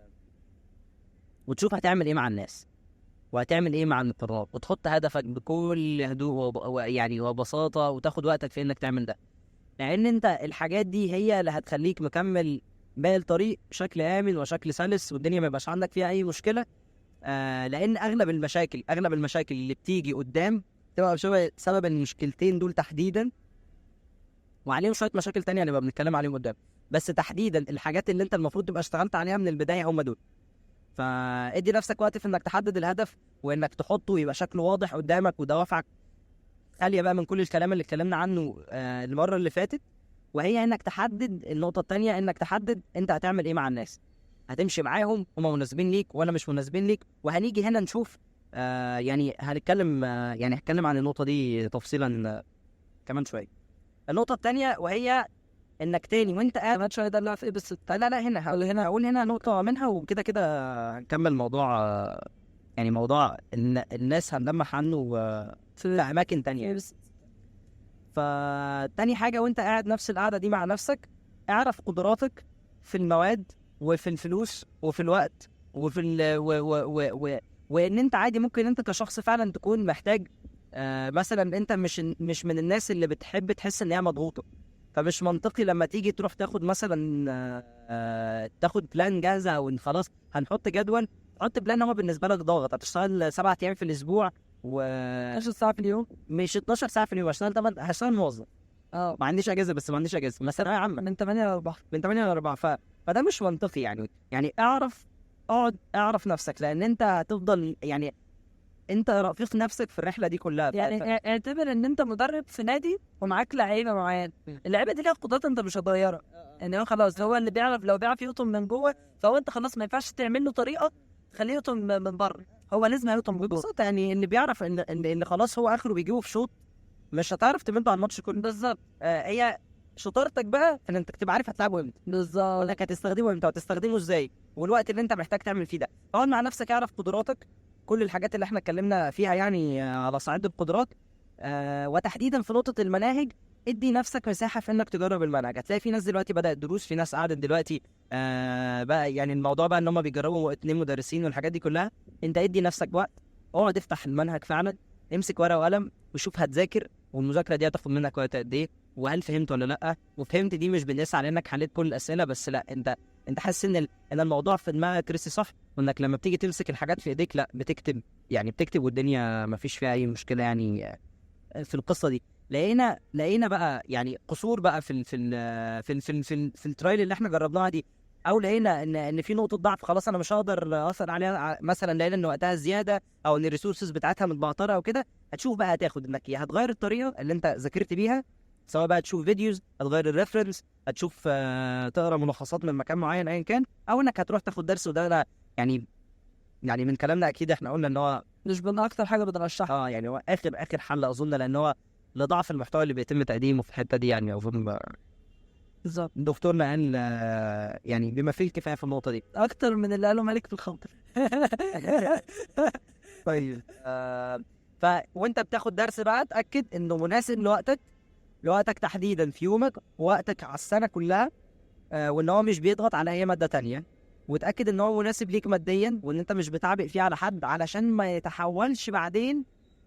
وتشوف هتعمل ايه مع الناس وهتعمل ايه مع القرار وتحط هدفك بكل هدوء وب... ويعني وبساطه وتاخد وقتك في انك تعمل ده لان انت الحاجات دي هي اللي هتخليك مكمل باقي الطريق بشكل امن وشكل سلس والدنيا ما يبقاش عندك فيها اي مشكله آه لان اغلب المشاكل اغلب المشاكل اللي بتيجي قدام تبقى بسبب سبب المشكلتين دول تحديدا وعليهم شويه مشاكل تانية هنبقى بنتكلم عليهم قدام بس تحديدا الحاجات اللي انت المفروض تبقى اشتغلت عليها من البدايه هم دول فادي نفسك وقت في انك تحدد الهدف وانك تحطه يبقى شكله واضح قدامك ودوافعك خاليه بقى من كل الكلام اللي اتكلمنا عنه آه المره اللي فاتت وهي انك تحدد النقطه التانية انك تحدد انت هتعمل ايه مع الناس هتمشي معاهم هم مناسبين ليك ولا مش مناسبين ليك وهنيجي هنا نشوف آه يعني هنتكلم آه يعني هتكلم عن النقطه دي تفصيلا آه كمان شويه النقطه الثانيه وهي انك تاني وانت قاعد كمان شويه ده اللي في ايه بس لا لا هنا هقول هنا هقول هنا نقطة منها وكده كده هنكمل موضوع آه، يعني موضوع إن الناس هنلمح عنه آه، في أماكن تانية بس فتاني حاجة وانت قاعد نفس القعدة دي مع نفسك اعرف قدراتك في المواد وفي الفلوس وفي الوقت وفي ال و و و و وان انت عادي ممكن انت كشخص فعلا تكون محتاج آه مثلا انت مش مش من الناس اللي بتحب تحس ان هي مضغوطه فمش منطقي لما تيجي تروح تاخد مثلا آه آه تاخد بلان جاهزه او إن خلاص هنحط جدول تحط بلان هو بالنسبه لك ضاغط هتشتغل سبعة ايام في الاسبوع و 12 ساعه في اليوم مش 12 ساعه في اليوم هشتغل طبعا هشتغل موظف اه ما عنديش اجازه بس ما عنديش اجازه مثلا يا عم من 8 ل 4 من 8 ل 4 ف... فده مش منطقي يعني يعني اعرف اقعد اعرف نفسك لان انت هتفضل يعني انت رفيق نفسك في الرحله دي كلها ف... يعني ف... ا- اعتبر ان انت مدرب في نادي ومعاك لعيبه معين اللعيبه دي ليها قدرات انت مش هتغيرها يعني هو خلاص هو اللي بيعرف لو بيعرف يقطم من جوه فهو انت خلاص ما ينفعش تعمل له طريقه خليه يقطم من من بره هو لازم يقطم من جوه ببساطه يعني اللي بيعرف ان ان, إن خلاص هو اخره بيجيبه في شوط مش هتعرف تمده على الماتش كله بالظبط آه هي شطارتك بقى في ان انت تبقى عارف هتلعبه امتى بالظبط وانك هتستخدمه امتى وتستخدمه ازاي والوقت اللي انت محتاج تعمل فيه ده اقعد مع نفسك اعرف قدراتك كل الحاجات اللي احنا اتكلمنا فيها يعني آه، على صعيد القدرات آه وتحديدا في نقطه المناهج ادي نفسك مساحه في انك تجرب المنهج هتلاقي في ناس دلوقتي بدات دروس في ناس قعدت دلوقتي آه بقى يعني الموضوع بقى ان هم بيجربوا اتنين مدرسين والحاجات دي كلها انت ادي نفسك وقت اقعد افتح المنهج فعلا امسك ورقه وقلم وشوف هتذاكر والمذاكره دي هتاخد منك وقت قد ايه وهل فهمت ولا لا وفهمت دي مش بنقيس على انك حليت كل الاسئله بس لا انت انت حاسس ان ال... ان الموضوع في دماغك رسي صح وانك لما بتيجي تمسك الحاجات في ايديك لا بتكتب يعني بتكتب والدنيا ما فيش فيها اي مشكله يعني آه، في القصه دي لقينا لقينا بقى يعني قصور بقى في ال... في ال... في ال... في ال... في, ال... في الترايل اللي احنا جربناها دي او لقينا ان ان في نقطه ضعف خلاص انا مش هقدر اثر عليها ع- مثلا لقينا ان وقتها زياده او ان الريسورسز بتاعتها متبعتره او كده هتشوف بقى هتاخد انك يا هتغير الطريقه اللي انت ذاكرت بيها سواء بقى تشوف فيديوز هتغير الريفرنس هتشوف آه، تقرا ملخصات من مكان معين ايا كان او انك هتروح تاخد درس وده أنا يعني يعني من كلامنا اكيد احنا قلنا ان هو مش من اكتر حاجه بنرشحها اه يعني هو اخر اخر حل اظن لان هو لضعف المحتوى اللي بيتم تقديمه في الحته دي يعني اظن بالظبط دكتورنا قال آه، يعني بما فيه الكفايه في النقطه دي اكتر من اللي قاله مالك في الخمر طيب آه ف وانت بتاخد درس بقى اتاكد انه مناسب لوقتك لوقتك تحديدا في يومك ووقتك على السنه كلها آه وان هو مش بيضغط على اي ماده تانية وتاكد ان هو مناسب ليك ماديا وان انت مش بتعبئ فيه على حد علشان ما يتحولش بعدين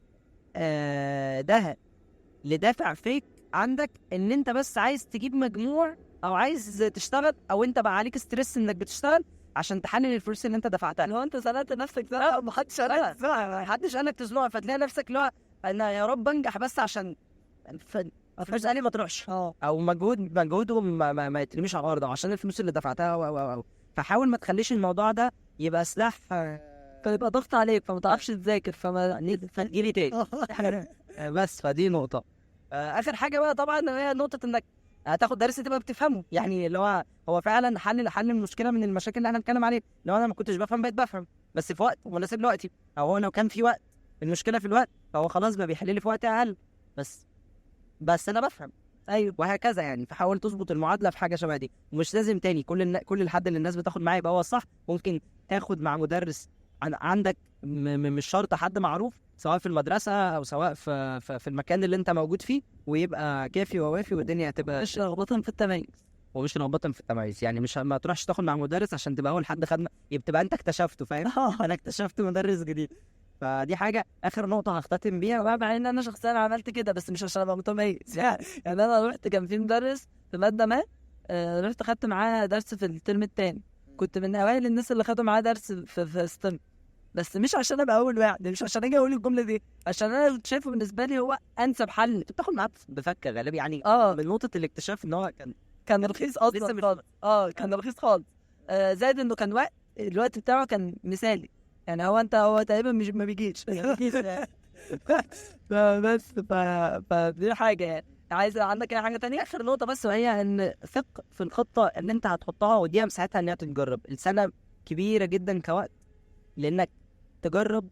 آه ده لدافع فيك عندك ان انت بس عايز تجيب مجموع او عايز تشتغل او انت بقى عليك ستريس انك بتشتغل عشان تحلل الفلوس اللي انت دفعتها لو انت زنقت نفسك لا، زنقه ومحدش لا، قالك محدش قالك تزنقها فتلاقي نفسك اللي هو انا يا رب انجح بس عشان ف... فلوس قال لي ما تروحش اه او مجهود مجهودهم ما, ما, ما يترميش على الارض أو عشان الفلوس اللي دفعتها و و و فحاول ما تخليش الموضوع ده يبقى سلاح آه، فيبقى ضغط عليك فما تعرفش تذاكر فما تجيلي تاني آه، بس فدي نقطة آه، آخر حاجة بقى طبعا هي نقطة إنك هتاخد درس تبقى بتفهمه يعني اللي هو هو فعلا حل حل المشكلة من المشاكل اللي احنا بنتكلم عليها لو أنا ما كنتش بفهم بقيت بفهم بس في وقت مناسب لوقتي أو هو لو كان في وقت المشكلة في الوقت فهو خلاص بقى بيحل لي في وقت أقل بس بس أنا بفهم ايوه وهكذا يعني فحاول تظبط المعادله في حاجه شبه دي ومش لازم تاني كل النا... كل الحد اللي الناس بتاخد معاه يبقى هو الصح ممكن تاخد مع مدرس عن... عندك م... م... مش شرط حد معروف سواء في المدرسه او سواء في في, في المكان اللي انت موجود فيه ويبقى كافي ووافي والدنيا هتبقى مش رغبة في التميز ومش رغبة في التميز يعني مش ما تروحش تاخد مع مدرس عشان تبقى اول حد خد يبقى تبقى انت اكتشفته فاهم انا اكتشفت مدرس جديد فدي حاجه اخر نقطه هختتم بيها بقى مع ان انا شخصيا عملت كده بس مش عشان ابقى متميز يعني يعني انا رحت كان في مدرس في ماده ما آه، رحت خدت معاه درس في الترم التاني كنت من اوائل الناس اللي خدوا معاه درس في, في ستم بس مش عشان ابقى اول واحد مش عشان اجي اقول الجمله دي عشان انا كنت شايفه بالنسبه لي هو انسب حل انت بتاخد معاه بفكه غالبا يعني اه من نقطه الاكتشاف ان هو كان كان رخيص لسه اصلا مش- خالص اه كان رخيص خالص آه زائد انه كان وقت الوقت بتاعه كان مثالي يعني هو انت هو تقريبا مش ما بيجيش ما بيجيش يعني. فبس ف... فدي حاجه يعني عايز عندك اي حاجه تانية اخر نقطه بس وهي ان ثق في الخطه اللي انت هتحطها ودي مساحتها انها تتجرب السنه كبيره جدا كوقت لانك تجرب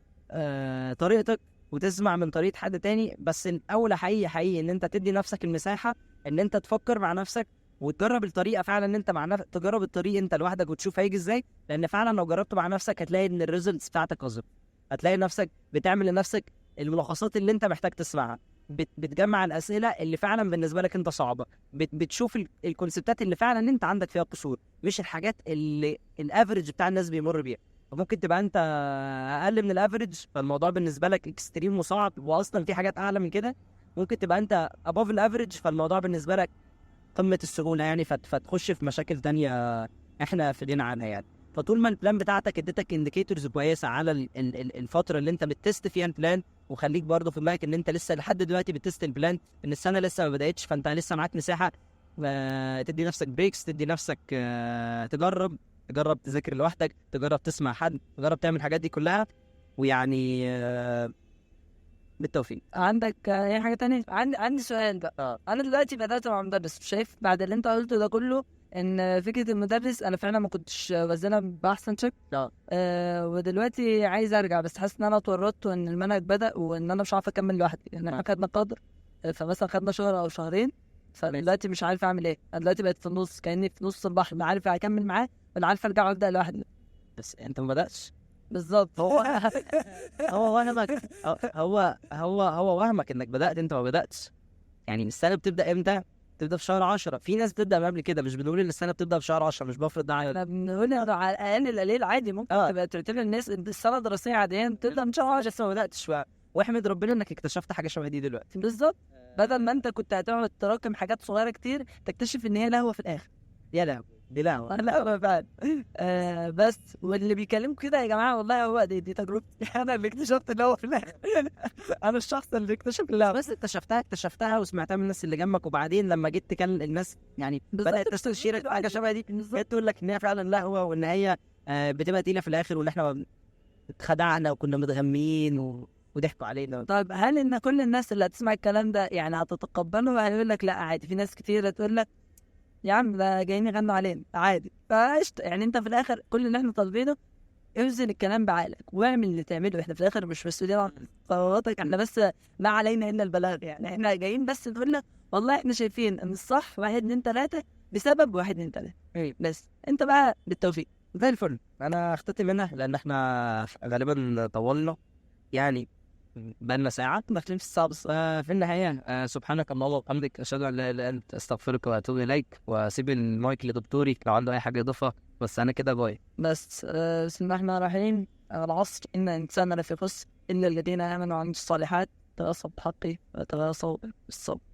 آه طريقتك وتسمع من طريقه حد تاني بس الاولى حقيقي حقيقي ان انت تدي نفسك المساحه ان انت تفكر مع نفسك وتجرب الطريقه فعلا ان انت مع نفسك تجرب الطريق انت لوحدك وتشوف هيجي ازاي لان فعلا لو جربت مع نفسك هتلاقي ان الريزلتس بتاعتك اظبط هتلاقي نفسك بتعمل لنفسك الملخصات اللي انت محتاج تسمعها بت بتجمع الاسئله اللي فعلا بالنسبه لك انت صعبه بت بتشوف ال- الكونسبتات اللي فعلا انت عندك فيها قصور مش الحاجات اللي الافرج بتاع الناس بيمر بيها فممكن تبقى انت اقل من الافرج فالموضوع بالنسبه لك اكستريم وصعب واصلا في حاجات اعلى من كده ممكن تبقى انت ابوف الافرج فالموضوع بالنسبه لك قمه السهوله يعني فت فتخش في مشاكل تانية احنا في دينا عنها يعني فطول ما البلان بتاعتك اديتك انديكيتورز كويسه على ال- ال- ال- الفتره اللي انت بتست فيها البلان وخليك برضه في دماغك ان انت لسه لحد دلوقتي بتست البلان ان السنه لسه ما بداتش فانت لسه معاك مساحه آه، تدي نفسك بريكس تدي نفسك آه، تجرب تجرب تذاكر لوحدك تجرب تسمع حد تجرب تعمل الحاجات دي كلها ويعني آه، بالتوفيق عندك آه، اي حاجه تانية عندي عندي سؤال بقى اه انا دلوقتي بدات مع مدرس شايف بعد اللي انت قلته ده كله ان فكره المدرس انا فعلا ما كنتش وزنها باحسن شكل اه. آه ودلوقتي عايز ارجع بس حاسس ان انا اتورطت وان المنهج بدا وان انا مش عارف اكمل لوحدي يعني احنا اه. خدنا قدر آه، فمثلا خدنا شهر او شهرين فدلوقتي مش عارف اعمل ايه انا دلوقتي بقيت في النص كاني في نص البحر لا عارف اكمل معاه ولا عارف ارجع وابدا لوحدي بس انت ما بداتش بالظبط هو هو وهمك هو هو هو وهمك انك بدات انت ما بداتش يعني السنه بتبدا امتى؟ بتبدا في شهر 10 في ناس بتبدا من قبل كده مش بنقول ان السنه بتبدا في شهر 10 مش بفرض ده على احنا بنقول إنه على الاقل القليل عادي ممكن اه. تبقى تعتبر الناس إن السنه الدراسيه عاديه بتبدا من شهر 10 لسه ما بداتش و- واحمد ربنا انك اكتشفت حاجه شبه دي دلوقتي بالظبط بدل ما انت كنت هتقعد تراكم حاجات صغيره كتير تكتشف ان هي لهوه في الاخر يا لهوي دي لهوه لهوه فعلا آه بس واللي بيكلمكم كده يا جماعه والله هو دي, دي تجربتي انا اللي اكتشفت اللهوه في الاخر انا الشخص اللي اكتشف اللهوه بس اكتشفتها اكتشفتها وسمعتها من الناس اللي جنبك وبعدين لما جيت تكلم الناس يعني بالظبط، بدات تستشيرك في حاجه شبه دي بالظبط كانت تقول لك ان هي فعلا لهوه وان هي آه، بتبقى تقيله في الاخر وان احنا اتخدعنا وكنا متغمين و... وضحكوا علينا طيب هل ان كل الناس اللي هتسمع الكلام ده يعني هتتقبله ولا هيقول لك لا عادي في ناس كتير تقول لك يا عم ده جايين يغنوا علينا عادي فقشطه يعني انت في الاخر كل اللي احنا طالبينه اوزن الكلام بعقلك واعمل اللي تعمله احنا في الاخر مش مسؤولين عن قراراتك احنا بس ما علينا الا البلاغ يعني احنا جايين بس نقول لك والله احنا شايفين ان الصح واحد اتنين تلاته بسبب واحد اتنين تلاته ايه بس انت بقى بالتوفيق زي الفل انا اختتم منها لان احنا غالبا طولنا يعني بقالنا ساعة داخلين في الساعه بس آه، في النهاية آه، سبحانك اللهم وبحمدك أشهد أن لا إله إلا أنت أستغفرك وأتوب إليك وأسيب المايك لدكتوري لو عنده أي حاجة يضيفها بس أنا كده باي بس آه، بسم الله الرحمن الرحيم العصر إن الإنسان لفي خسر إلا الذين آمنوا وعملوا الصالحات تواصوا بالحق وتواصوا بالصبر